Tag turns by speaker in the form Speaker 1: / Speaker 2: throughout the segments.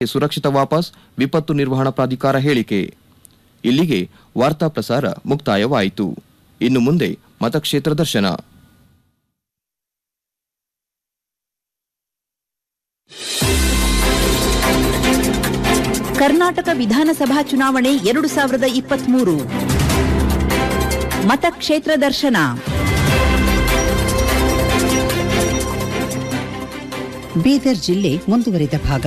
Speaker 1: ಸುರಕ್ಷಿತ ವಾಪಸ್ ವಿಪತ್ತು ನಿರ್ವಹಣಾ ಪ್ರಾಧಿಕಾರ ಹೇಳಿಕೆ ಇಲ್ಲಿಗೆ ವಾರ್ತಾ ಪ್ರಸಾರ ಮುಕ್ತಾಯವಾಯಿತು ಇನ್ನು ಮುಂದೆ ಮತಕ್ಷೇತ್ರ ದರ್ಶನ
Speaker 2: ಕರ್ನಾಟಕ ವಿಧಾನಸಭಾ ಚುನಾವಣೆ ಎರಡು ಸಾವಿರದ ಇಪ್ಪತ್ಮೂರು ಮತಕ್ಷೇತ್ರ ದರ್ಶನ
Speaker 3: ಬೀದರ್ ಜಿಲ್ಲೆ ಮುಂದುವರಿದ ಭಾಗ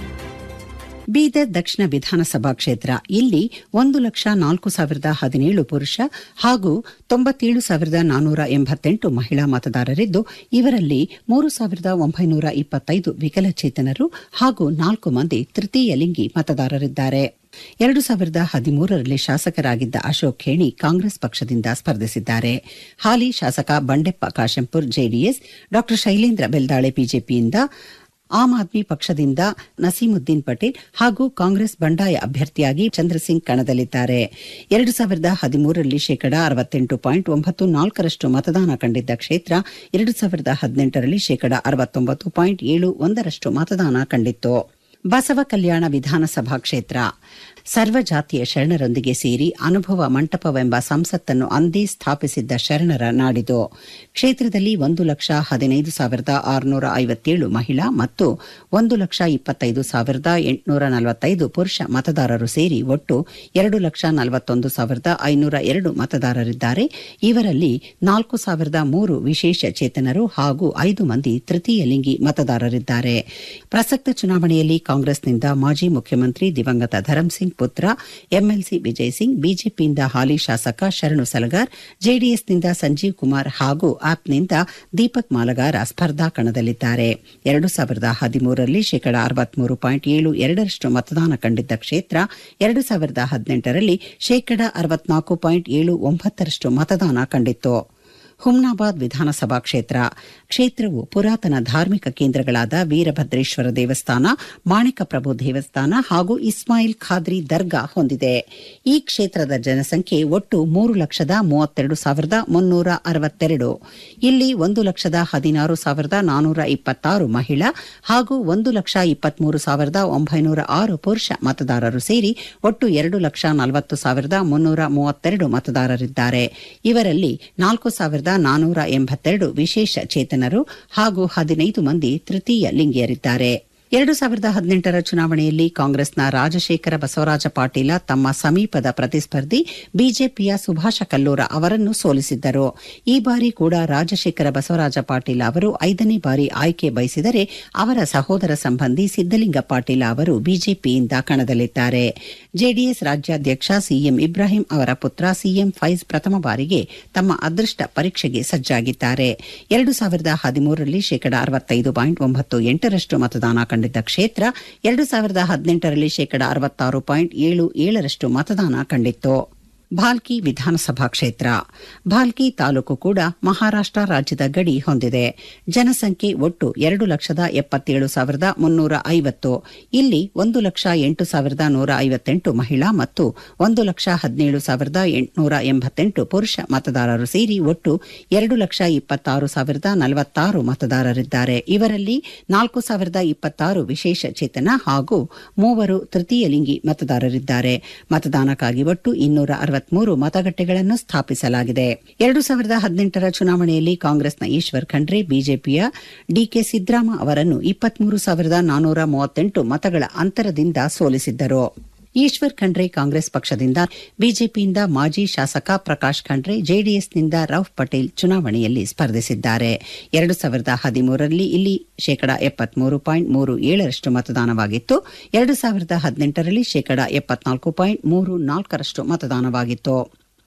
Speaker 3: ಬೀದರ್ ದಕ್ಷಿಣ ವಿಧಾನಸಭಾ ಕ್ಷೇತ್ರ ಇಲ್ಲಿ ಒಂದು ಲಕ್ಷ ನಾಲ್ಕು ಸಾವಿರದ ಹದಿನೇಳು ಪುರುಷ ಹಾಗೂ ತೊಂಬತ್ತೇಳು ಸಾವಿರದ ನಾನ್ನೂರ ಎಂಬತ್ತೆಂಟು ಮಹಿಳಾ ಮತದಾರರಿದ್ದು ಇವರಲ್ಲಿ ಮೂರು ಸಾವಿರದ ಒಂಬೈನೂರ ಇಪ್ಪತ್ತೈದು ವಿಕಲಚೇತನರು ಹಾಗೂ ನಾಲ್ಕು ಮಂದಿ ತೃತೀಯ ಲಿಂಗಿ ಮತದಾರರಿದ್ದಾರೆ ಎರಡು ಸಾವಿರದ ಹದಿಮೂರರಲ್ಲಿ ಶಾಸಕರಾಗಿದ್ದ ಅಶೋಕ್ ಖೇಣಿ ಕಾಂಗ್ರೆಸ್ ಪಕ್ಷದಿಂದ ಸ್ಪರ್ಧಿಸಿದ್ದಾರೆ ಹಾಲಿ ಶಾಸಕ ಬಂಡೆಪ್ಪ ಕಾಶೆಂಪುರ್ ಜೆಡಿಎಸ್ ಡಾ ಶೈಲೇಂದ್ರ ಬೆಲ್ದಾಳೆ ಬಿಜೆಪಿಯಿಂದ ಆಮ್ ಆದ್ಮಿ ಪಕ್ಷದಿಂದ ನಸೀಮುದ್ದೀನ್ ಪಟೇಲ್ ಹಾಗೂ ಕಾಂಗ್ರೆಸ್ ಬಂಡಾಯ ಅಭ್ಯರ್ಥಿಯಾಗಿ ಚಂದ್ರಸಿಂಗ್ ಕಣದಲ್ಲಿದ್ದಾರೆ ಎರಡು ಸಾವಿರದ ಹದಿಮೂರರಲ್ಲಿ ಶೇಕಡಾ ಅರವತ್ತೆಂಟು ಪಾಯಿಂಟ್ ಒಂಬತ್ತು ನಾಲ್ಕರಷ್ಟು ಮತದಾನ ಕಂಡಿದ್ದ ಕ್ಷೇತ್ರ ಎರಡು ಸಾವಿರದ ಹದಿನೆಂಟರಲ್ಲಿ ಶೇಕಡಾ ಅರವತ್ತೊಂಬತ್ತು ಪಾಯಿಂಟ್ ಏಳು ಒಂದರಷ್ಟು ಮತದಾನ ಕಂಡಿತ್ತು ಬಸವ ಕಲ್ಯಾಣ ವಿಧಾನಸಭಾ ಕ್ಷೇತ್ರ ಸರ್ವಜಾತಿಯ ಶರಣರೊಂದಿಗೆ ಸೇರಿ ಅನುಭವ ಮಂಟಪವೆಂಬ ಸಂಸತ್ತನ್ನು ಅಂದೇ ಸ್ಥಾಪಿಸಿದ್ದ ಶರಣರ ನಾಡಿದು ಕ್ಷೇತ್ರದಲ್ಲಿ ಒಂದು ಲಕ್ಷ ಹದಿನೈದು ಸಾವಿರದ ಆರುನೂರ ಐವತ್ತೇಳು ಮಹಿಳಾ ಮತ್ತು ಒಂದು ಲಕ್ಷ ಇಪ್ಪತ್ತೈದು ಸಾವಿರದ ಎಂಟುನೂರ ನಲವತ್ತೈದು ಪುರುಷ ಮತದಾರರು ಸೇರಿ ಒಟ್ಟು ಎರಡು ಲಕ್ಷ ನಲವತ್ತೊಂದು ಸಾವಿರದ ಐನೂರ ಎರಡು ಮತದಾರರಿದ್ದಾರೆ ಇವರಲ್ಲಿ ನಾಲ್ಕು ಸಾವಿರದ ಮೂರು ವಿಶೇಷ ಚೇತನರು ಹಾಗೂ ಐದು ಮಂದಿ ತೃತೀಯ ಲಿಂಗಿ ಮತದಾರರಿದ್ದಾರೆ ಪ್ರಸಕ್ತ ಚುನಾವಣೆಯಲ್ಲಿ ಕಾಂಗ್ರೆಸ್ನಿಂದ ಮಾಜಿ ಮುಖ್ಯಮಂತ್ರಿ ದಿವಂಗತ ಧರಂ ಸಿಂಗ್ ಪುತ್ರ ಎಂಎಲ್ಸಿ ವಿಜಯ್ ಸಿಂಗ್ ಬಿಜೆಪಿಯಿಂದ ಹಾಲಿ ಶಾಸಕ ಶರಣು ಸಲಗಾರ್ ಜೆಡಿಎಸ್ನಿಂದ ಸಂಜೀವ್ ಕುಮಾರ್ ಹಾಗೂ ಆಪ್ನಿಂದ ದೀಪಕ್ ಮಾಲಗಾರ ಸ್ಪರ್ಧಾ ಕಣದಲ್ಲಿದ್ದಾರೆ ಎರಡು ಸಾವಿರದ ಹದಿಮೂರರಲ್ಲಿ ಶೇಕಡಾ ಅರವತ್ಮೂರು ಪಾಯಿಂಟ್ ಏಳು ಎರಡರಷ್ಟು ಮತದಾನ ಕಂಡಿದ್ದ ಕ್ಷೇತ್ರ ಎರಡು ಸಾವಿರದ ಹದಿನೆಂಟರಲ್ಲಿ ಶೇಕಡಾ ಅರವತ್ನಾಲ್ಕು ಪಾಯಿಂಟ್ ಏಳು ಒಂಬತ್ತರಷ್ಟು ಮತದಾನ ಕಂಡಿತ್ತು ಹುಮ್ನಾಬಾದ್ ವಿಧಾನಸಭಾ ಕ್ಷೇತ್ರ ಕ್ಷೇತ್ರವು ಪುರಾತನ ಧಾರ್ಮಿಕ ಕೇಂದ್ರಗಳಾದ ವೀರಭದ್ರೇಶ್ವರ ದೇವಸ್ಥಾನ ಮಾಣಿಕಪ್ರಭು ದೇವಸ್ಥಾನ ಹಾಗೂ ಇಸ್ಮಾಯಿಲ್ ಖಾದ್ರಿ ದರ್ಗಾ ಹೊಂದಿದೆ ಈ ಕ್ಷೇತ್ರದ ಜನಸಂಖ್ಯೆ ಒಟ್ಟು ಮೂರು ಲಕ್ಷದ ಮೂವತ್ತೆರಡು ಸಾವಿರದ ಮುನ್ನೂರ ಅರವತ್ತೆರಡು ಇಲ್ಲಿ ಒಂದು ಲಕ್ಷದ ಹದಿನಾರು ಸಾವಿರದ ನಾನೂರ ಇಪ್ಪತ್ತಾರು ಮಹಿಳಾ ಹಾಗೂ ಒಂದು ಲಕ್ಷ ಇಪ್ಪತ್ಮೂರು ಸಾವಿರದ ಒಂಬೈನೂರ ಆರು ಪುರುಷ ಮತದಾರರು ಸೇರಿ ಒಟ್ಟು ಎರಡು ಲಕ್ಷ ನಲವತ್ತು ಸಾವಿರದ ಮುನ್ನೂರ ಮೂವತ್ತೆರಡು ಮತದಾರರಿದ್ದಾರೆ ಇವರಲ್ಲಿ ನಾಲ್ಕು ಸಾವಿರದ ನಾನೂರ ಎಂಬತ್ತೆರಡು ವಿಶೇಷ ಚೇತನರು ಹಾಗೂ ಹದಿನೈದು ಮಂದಿ ತೃತೀಯ ಲಿಂಗಿಯರಿದ್ದಾರೆ ಎರಡು ಸಾವಿರದ ಹದಿನೆಂಟರ ಚುನಾವಣೆಯಲ್ಲಿ ಕಾಂಗ್ರೆಸ್ನ ರಾಜಶೇಖರ ಬಸವರಾಜ ಪಾಟೀಲ ತಮ್ಮ ಸಮೀಪದ ಪ್ರತಿಸ್ಪರ್ಧಿ ಬಿಜೆಪಿಯ ಸುಭಾಷ ಕಲ್ಲೂರ ಅವರನ್ನು ಸೋಲಿಸಿದ್ದರು ಈ ಬಾರಿ ಕೂಡ ರಾಜಶೇಖರ ಬಸವರಾಜ ಪಾಟೀಲ ಅವರು ಐದನೇ ಬಾರಿ ಆಯ್ಕೆ ಬಯಸಿದರೆ ಅವರ ಸಹೋದರ ಸಂಬಂಧಿ ಸಿದ್ದಲಿಂಗ ಪಾಟೀಲ ಅವರು ಬಿಜೆಪಿಯಿಂದ ಕಣದಲ್ಲಿದ್ದಾರೆ ಜೆಡಿಎಸ್ ರಾಜ್ಯಾಧ್ಯಕ್ಷ ಸಿಎಂ ಇಬ್ರಾಹಿಂ ಅವರ ಪುತ್ರ ಸಿಎಂ ಫೈಜ್ ಪ್ರಥಮ ಬಾರಿಗೆ ತಮ್ಮ ಅದೃಷ್ಟ ಪರೀಕ್ಷೆಗೆ ಸಜ್ಜಾಗಿದ್ದಾರೆ ಎರಡು ಸಾವಿರದ ಹದಿಮೂರರಲ್ಲಿ ಶೇಕಡಾ ಅರವತ್ತೈದು ಪಾಯಿಂಟ್ ಒಂಬತ್ತು ಎಂಟರಷ್ಟು ಮತದಾನ ಕಂಡಿದ್ದ ಕ್ಷೇತ್ರ ಎರಡು ಸಾವಿರದ ಹದಿನೆಂಟರಲ್ಲಿ ಶೇಕಡಾ ಅರವತ್ತಾರು ಪಾಯಿಂಟ್ ಏಳು ಏಳರಷ್ಟು ಮತದಾನ ಕಂಡಿತ್ತು ಭಾಲ್ಕಿ ವಿಧಾನಸಭಾ ಕ್ಷೇತ್ರ ಭಾಲ್ಕಿ ತಾಲೂಕು ಕೂಡ ಮಹಾರಾಷ್ಟ್ರ ರಾಜ್ಯದ ಗಡಿ ಹೊಂದಿದೆ ಜನಸಂಖ್ಯೆ ಒಟ್ಟು ಎರಡು ಲಕ್ಷದ ಎಪ್ಪತ್ತೇಳು ಸಾವಿರದ ಮುನ್ನೂರ ಐವತ್ತು ಇಲ್ಲಿ ಒಂದು ಲಕ್ಷ ಎಂಟು ಸಾವಿರದ ನೂರ ಐವತ್ತೆಂಟು ಮಹಿಳಾ ಮತ್ತು ಒಂದು ಲಕ್ಷ ಹದಿನೇಳು ಸಾವಿರದ ಎಂಟುನೂರ ಎಂಬತ್ತೆಂಟು ಪುರುಷ ಮತದಾರರು ಸೇರಿ ಒಟ್ಟು ಎರಡು ಲಕ್ಷ ಇಪ್ಪತ್ತಾರು ಸಾವಿರದ ನಲವತ್ತಾರು ಮತದಾರರಿದ್ದಾರೆ ಇವರಲ್ಲಿ ನಾಲ್ಕು ಸಾವಿರದ ಇಪ್ಪತ್ತಾರು ವಿಶೇಷ ಚೇತನ ಹಾಗೂ ಮೂವರು ತೃತೀಯ ಲಿಂಗಿ ಮತದಾರರಿದ್ದಾರೆ ಮತದಾನಕ್ಕಾಗಿ ಒಟ್ಟು ಇನ್ನೂರ ಅರವತ್ಮೂರು ಮತಗಟ್ಟೆಗಳನ್ನು ಸ್ಥಾಪಿಸಲಾಗಿದೆ ಎರಡು ಸಾವಿರದ ಹದಿನೆಂಟರ ಚುನಾವಣೆಯಲ್ಲಿ ಕಾಂಗ್ರೆಸ್ನ ಈಶ್ವರ್ ಖಂಡ್ರೆ ಬಿಜೆಪಿಯ ಡಿಕೆ ಸಿದ್ದರಾಮ ಅವರನ್ನು ಇಪ್ಪತ್ಮೂರು ಸಾವಿರದ ನಾನೂರ ಮೂವತ್ತೆಂಟು ಮತಗಳ ಅಂತರದಿಂದ ಸೋಲಿಸಿದ್ದರು ಈಶ್ವರ್ ಖಂಡ್ರೆ ಕಾಂಗ್ರೆಸ್ ಪಕ್ಷದಿಂದ ಬಿಜೆಪಿಯಿಂದ ಮಾಜಿ ಶಾಸಕ ಪ್ರಕಾಶ್ ಖಂಡ್ರೆ ಜೆಡಿಎಸ್ನಿಂದ ರೌಫ್ ಪಟೇಲ್ ಚುನಾವಣೆಯಲ್ಲಿ ಸ್ಪರ್ಧಿಸಿದ್ದಾರೆ ಎರಡು ಸಾವಿರದ ಹದಿಮೂರರಲ್ಲಿ ಇಲ್ಲಿ ಶೇಕಡಾ ಎಪ್ಪತ್ಮೂರು ಪಾಯಿಂಟ್ ಮೂರು ಏಳರಷ್ಟು ಮತದಾನವಾಗಿತ್ತು ಎರಡು ಸಾವಿರದ ಹದಿನೆಂಟರಲ್ಲಿ ಶೇಕಡಾ ಎಪ್ಪತ್ನಾಲ್ಕು ಪಾಯಿಂಟ್ ಮೂರು ನಾಲ್ಕರಷ್ಟು ಮತದಾನವಾಗಿತ್ತು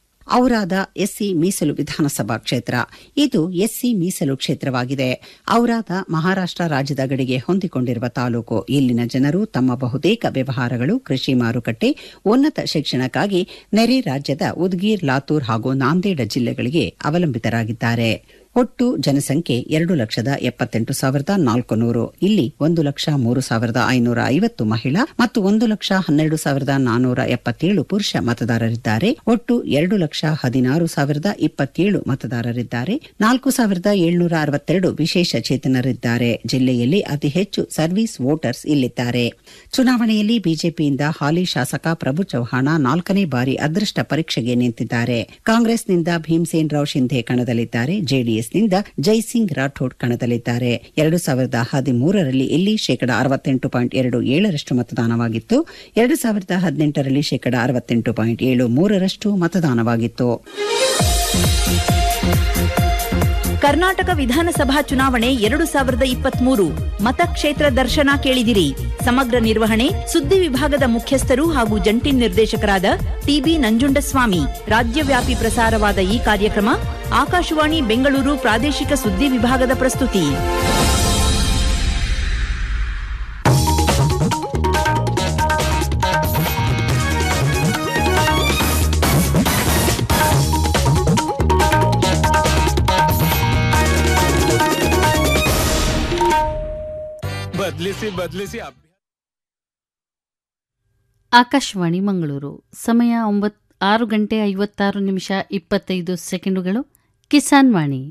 Speaker 3: ಔರಾದ ಎಸ್ಸಿ ಮೀಸಲು ವಿಧಾನಸಭಾ ಕ್ಷೇತ್ರ ಇದು ಎಸ್ಸಿ ಮೀಸಲು ಕ್ಷೇತ್ರವಾಗಿದೆ ಔರಾದ ಮಹಾರಾಷ್ಟ್ರ ರಾಜ್ಯದ ಗಡಿಗೆ ಹೊಂದಿಕೊಂಡಿರುವ ತಾಲೂಕು ಇಲ್ಲಿನ ಜನರು ತಮ್ಮ ಬಹುತೇಕ ವ್ಯವಹಾರಗಳು ಕೃಷಿ ಮಾರುಕಟ್ಟೆ ಉನ್ನತ ಶಿಕ್ಷಣಕ್ಕಾಗಿ ನೆರೆ ರಾಜ್ಯದ ಉದ್ಗೀರ್ ಲಾತೂರ್ ಹಾಗೂ ನಾಂದೇಡ ಜಿಲ್ಲೆಗಳಿಗೆ ಅವಲಂಬಿತರಾಗಿದ್ದಾರೆ ಒಟ್ಟು ಜನಸಂಖ್ಯೆ ಎರಡು ಲಕ್ಷದ ಎಪ್ಪತ್ತೆಂಟು ಸಾವಿರದ ನಾಲ್ಕು ನೂರು ಇಲ್ಲಿ ಒಂದು ಲಕ್ಷ ಮೂರು ಸಾವಿರದ ಐನೂರ ಐವತ್ತು ಮಹಿಳಾ ಮತ್ತು ಒಂದು ಲಕ್ಷ ಹನ್ನೆರಡು ಸಾವಿರದ ನಾನೂರ ಎಪ್ಪತ್ತೇಳು ಪುರುಷ ಮತದಾರರಿದ್ದಾರೆ ಒಟ್ಟು ಎರಡು ಲಕ್ಷ ಹದಿನಾರು ಸಾವಿರದ ಇಪ್ಪತ್ತೇಳು ಮತದಾರರಿದ್ದಾರೆ ನಾಲ್ಕು ಸಾವಿರದ ಏಳ್ನೂರ ಅರವತ್ತೆರಡು ವಿಶೇಷ ಚೇತನರಿದ್ದಾರೆ ಜಿಲ್ಲೆಯಲ್ಲಿ ಅತಿ ಹೆಚ್ಚು ಸರ್ವಿಸ್ ವೋಟರ್ಸ್ ಇಲ್ಲಿದ್ದಾರೆ ಚುನಾವಣೆಯಲ್ಲಿ ಬಿಜೆಪಿಯಿಂದ ಹಾಲಿ ಶಾಸಕ ಪ್ರಭು ಚೌಹಾಣ ನಾಲ್ಕನೇ ಬಾರಿ ಅದೃಷ್ಟ ಪರೀಕ್ಷೆಗೆ ನಿಂತಿದ್ದಾರೆ ಕಾಂಗ್ರೆಸ್ನಿಂದ ಭೀಮ್ಸೇನ್ ರಾವ್ ಶಿಂಧೆ ಕಣದಲ್ಲಿದ್ದಾರೆ ಜೆಡಿಎಸ್ನಿಂದ ಜೈಸಿಂಗ್ ರಾಠೋಡ್ ಕಣದಲ್ಲಿದ್ದಾರೆ ಎರಡು ಸಾವಿರದ ಹದಿಮೂರರಲ್ಲಿ ಇಲ್ಲಿ ಶೇಕಡ ಅರವತ್ತೆಂಟು ಪಾಯಿಂಟ್ ಎರಡು ಏಳರಷ್ಟು ಮತದಾನವಾಗಿತ್ತು ಎರಡು ಸಾವಿರದ ಹದಿನೆಂಟರಲ್ಲಿ ಶೇಕಡ ಅರವತ್ತೆಂಟು ಪಾಯಿಂಟ್ ಏಳು ಮೂರರಷ್ಟು ಮತದಾನವಾಗಿತ್ತು
Speaker 2: ಕರ್ನಾಟಕ ವಿಧಾನಸಭಾ ಚುನಾವಣೆ ಎರಡು ಸಾವಿರದ ಇಪ್ಪತ್ಮೂರು ಮತಕ್ಷೇತ್ರ ದರ್ಶನ ಕೇಳಿದಿರಿ ಸಮಗ್ರ ನಿರ್ವಹಣೆ ಸುದ್ದಿ ವಿಭಾಗದ ಮುಖ್ಯಸ್ಥರು ಹಾಗೂ ಜಂಟಿ ನಿರ್ದೇಶಕರಾದ ಟಿಬಿ ನಂಜುಂಡಸ್ವಾಮಿ ರಾಜ್ಯವ್ಯಾಪಿ ಪ್ರಸಾರವಾದ ಈ ಕಾರ್ಯಕ್ರಮ ಆಕಾಶವಾಣಿ ಬೆಂಗಳೂರು ಪ್ರಾದೇಶಿಕ ಸುದ್ದಿ ವಿಭಾಗದ ಪ್ರಸ್ತುತಿ
Speaker 4: ಬದಲಿಸಿ ಬದಲಿಸಿ
Speaker 5: ಆಕಾಶವಾಣಿ ಮಂಗಳೂರು ಸಮಯ ಒಂಬತ್ ಆರು ಗಂಟೆ ಐವತ್ತಾರು ನಿಮಿಷ ಇಪ್ಪತ್ತೈದು ಸೆಕೆಂಡುಗಳು ಕಿಸಾನ್ ವಾಣಿ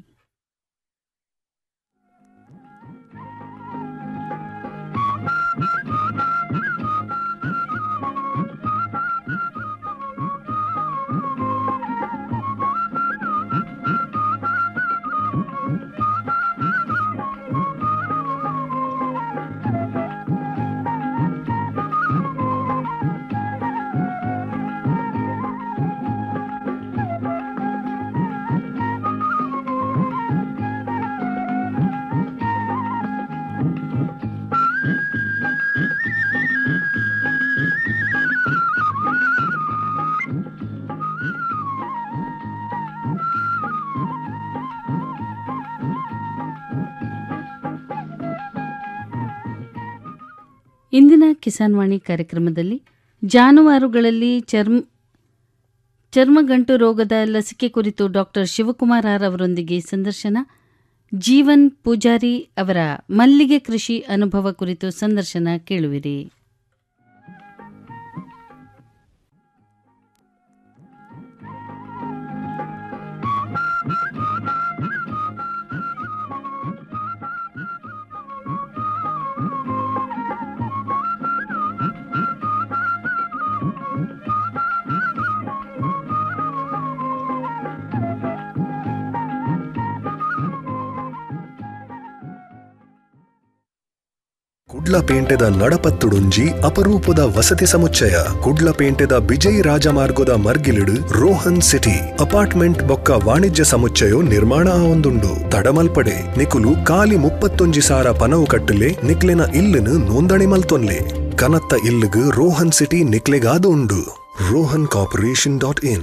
Speaker 5: ಇಂದಿನ ಕಿಸಾನ್ ವಾಣಿ ಕಾರ್ಯಕ್ರಮದಲ್ಲಿ ಜಾನುವಾರುಗಳಲ್ಲಿ ಚರ್ಮ ಚರ್ಮಗಂಟು ರೋಗದ ಲಸಿಕೆ ಕುರಿತು ಡಾಕ್ಟರ್ ಶಿವಕುಮಾರ್ ಆರ್ ಅವರೊಂದಿಗೆ ಸಂದರ್ಶನ ಜೀವನ್ ಪೂಜಾರಿ ಅವರ ಮಲ್ಲಿಗೆ ಕೃಷಿ ಅನುಭವ ಕುರಿತು ಸಂದರ್ಶನ ಕೇಳುವಿರಿ
Speaker 6: ಕುಡ್ಲಪೇಂಟೆದ ನಡಪತ್ತುಡುಂಜಿ ಅಪರೂಪದ ವಸತಿ ಸಮುಚ್ಚಯ ಕುಡ್ಲಪೇಂಟೆದ ಬಿಜಯ್ ರಾಜಮಾರ್ಗದ ಮರ್ಗಿಲಿಡು ರೋಹನ್ ಸಿಟಿ ಅಪಾರ್ಟ್ಮೆಂಟ್ ಬೊಕ್ಕ ವಾಣಿಜ್ಯ ಸಮುಚ್ಚಯ ನಿರ್ಮಾಣ ಆವೊಂದುಂಡು ತಡಮಲ್ಪಡೆ ನಿಕುಲು ಕಾಲಿ ಮುಪ್ಪತ್ತೊಂಜಿ ಸಾರ ಪನವು ಕಟ್ಟಲೆ ನಿಕ್ಲೆನ ಇಲ್ಲುನು ನೋಂದಣಿ ಮಲ್ತೊನ್ಲೆ ಕನತ್ತ ಇಲ್ಲುಗು ರೋಹನ್ ಸಿಟಿ ನಿಕ್ಲೆಗಾದು ಉಂಡು ರೋಹನ್ ಕಾರ್ಪೊರೇಷನ್ ಡಾಟ್ ಇನ್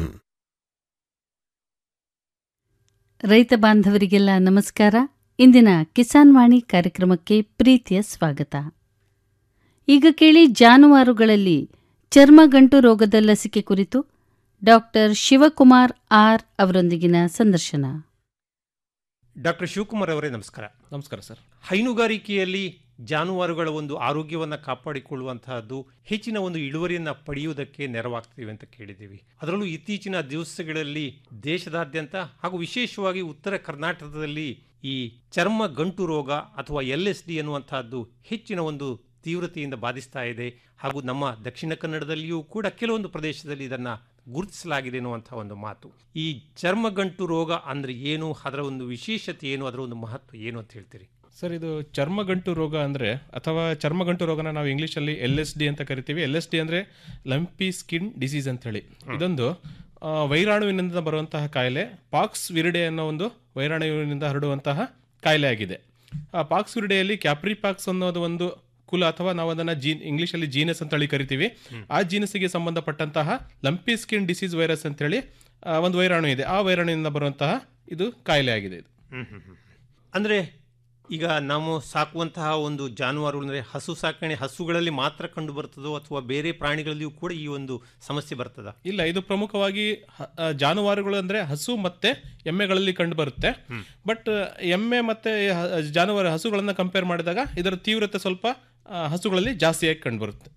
Speaker 5: ರೈತ ಬಾಂಧವರಿಗೆಲ್ಲ ನಮಸ್ಕಾರ ಇಂದಿನ ಕಿಸಾನ್ ವಾಣಿ ಕಾರ್ಯಕ್ರಮಕ್ಕೆ ಪ್ರೀತಿಯ ಸ್ವಾಗತ ಈಗ ಕೇಳಿ ಜಾನುವಾರುಗಳಲ್ಲಿ ಚರ್ಮಗಂಟು ರೋಗದ ಲಸಿಕೆ ಕುರಿತು ಡಾಕ್ಟರ್ ಶಿವಕುಮಾರ್ ಆರ್ ಅವರೊಂದಿಗಿನ ಸಂದರ್ಶನ
Speaker 7: ಡಾಕ್ಟರ್ ಶಿವಕುಮಾರ್ ಅವರೇ ನಮಸ್ಕಾರ
Speaker 4: ನಮಸ್ಕಾರ ಸರ್
Speaker 7: ಹೈನುಗಾರಿಕೆಯಲ್ಲಿ ಜಾನುವಾರುಗಳ ಒಂದು ಆರೋಗ್ಯವನ್ನು ಕಾಪಾಡಿಕೊಳ್ಳುವಂತಹದ್ದು ಹೆಚ್ಚಿನ ಒಂದು ಇಳುವರಿಯನ್ನು ಪಡೆಯುವುದಕ್ಕೆ ನೆರವಾಗ್ತೀವಿ ಅಂತ ಕೇಳಿದ್ದೀವಿ ಅದರಲ್ಲೂ ಇತ್ತೀಚಿನ ದಿವಸಗಳಲ್ಲಿ ದೇಶದಾದ್ಯಂತ ಹಾಗೂ ವಿಶೇಷವಾಗಿ ಉತ್ತರ ಕರ್ನಾಟಕದಲ್ಲಿ ಈ ಚರ್ಮ ಗಂಟು ರೋಗ ಅಥವಾ ಎಲ್ ಎಸ್ ಡಿ ಅನ್ನುವಂತಹದ್ದು ಹೆಚ್ಚಿನ ಒಂದು ತೀವ್ರತೆಯಿಂದ ಬಾಧಿಸ್ತಾ ಇದೆ ಹಾಗೂ ನಮ್ಮ ದಕ್ಷಿಣ ಕನ್ನಡದಲ್ಲಿಯೂ ಕೂಡ ಕೆಲವೊಂದು ಪ್ರದೇಶದಲ್ಲಿ ಇದನ್ನು ಗುರುತಿಸಲಾಗಿದೆ ಎನ್ನುವಂಥ ಒಂದು ಮಾತು ಈ ಚರ್ಮಗಂಟು ರೋಗ ಅಂದರೆ ಏನು ಅದರ ಒಂದು ವಿಶೇಷತೆ ಏನು ಅದರ ಒಂದು ಮಹತ್ವ ಏನು ಅಂತ ಹೇಳ್ತೀರಿ
Speaker 4: ಸರ್ ಇದು ಚರ್ಮಗಂಟು ರೋಗ ಅಂದರೆ ಅಥವಾ ಚರ್ಮಗಂಟು ರೋಗನ ನಾವು ಇಂಗ್ಲೀಷಲ್ಲಿ ಎಲ್ ಎಸ್ ಡಿ ಅಂತ ಕರಿತೀವಿ ಎಲ್ ಎಸ್ ಡಿ ಅಂದರೆ ಲಂಪಿ ಸ್ಕಿನ್ ಡಿಸೀಸ್ ಅಂತ ಹೇಳಿ ಇದೊಂದು ಆ, ವೈರಾಣುವಿನಿಂದ ಬರುವಂತಹ ಕಾಯಿಲೆ ಪಾಕ್ಸ್ ವಿರಿಡೆ ಅನ್ನೋ ಒಂದು ವೈರಾಣುವಿನಿಂದ ಹರಡುವಂತಹ ಕಾಯಿಲೆ ಆಗಿದೆ ಆ ಪಾಕ್ಸ್ ವಿರಿಡೆಯಲ್ಲಿ ಕ್ಯಾಪ್ರಿ ಪಾಕ್ಸ್ ಅನ್ನೋದು ಒಂದು ಕುಲ ಅಥವಾ ನಾವು ಅದನ್ನ ಜೀನ್ ಇಂಗ್ಲಿಷಲ್ಲಿ ಜೀನಸ್ ಅಂತ ಹೇಳಿ ಕರಿತೀವಿ ಆ ಜೀನಸ್ಸಿಗೆ ಸಂಬಂಧಪಟ್ಟಂತಹ ಲಂಪಿ ಸ್ಕಿನ್ ಡಿಸೀಸ್ ವೈರಸ್ ಅಂತೇಳಿ ಆ, ಒಂದು ವೈರಾಣು ಇದೆ ಆ ವೈರಾಣುವಿನಿಂದ ಬರುವಂತಹ ಇದು ಕಾಯಿಲೆ ಆಗಿದೆ ಇದು
Speaker 7: ಅಂದರೆ ಈಗ ನಾವು ಸಾಕುವಂತಹ ಒಂದು ಜಾನುವಾರು ಅಂದರೆ ಹಸು ಸಾಕಣೆ ಹಸುಗಳಲ್ಲಿ ಮಾತ್ರ ಕಂಡು ಬರ್ತದೋ ಅಥವಾ ಬೇರೆ ಪ್ರಾಣಿಗಳಲ್ಲಿಯೂ ಕೂಡ ಈ ಒಂದು ಸಮಸ್ಯೆ ಬರ್ತದ
Speaker 4: ಇಲ್ಲ ಇದು ಪ್ರಮುಖವಾಗಿ ಹ- ಆ, ಜಾನುವಾರುಗಳು ಅಂದ್ರೆ ಹಸು ಮತ್ತೆ ಎಮ್ಮೆಗಳಲ್ಲಿ ಕಂಡು ಬರುತ್ತೆ ಬಟ್ ಎಮ್ಮೆ ಮತ್ತೆ ಹ- ಜಾನುವಾರು ಹಸುಗಳನ್ನ ಕಂಪೇರ್ ಮಾಡಿದಾಗ ಇದರ ತೀವ್ರತೆ ಸ್ವಲ್ಪ ಆ, ಹಸುಗಳಲ್ಲಿ ಜಾಸ್ತಿಯಾಗಿ ಕಂಡು ಬರುತ್ತೆ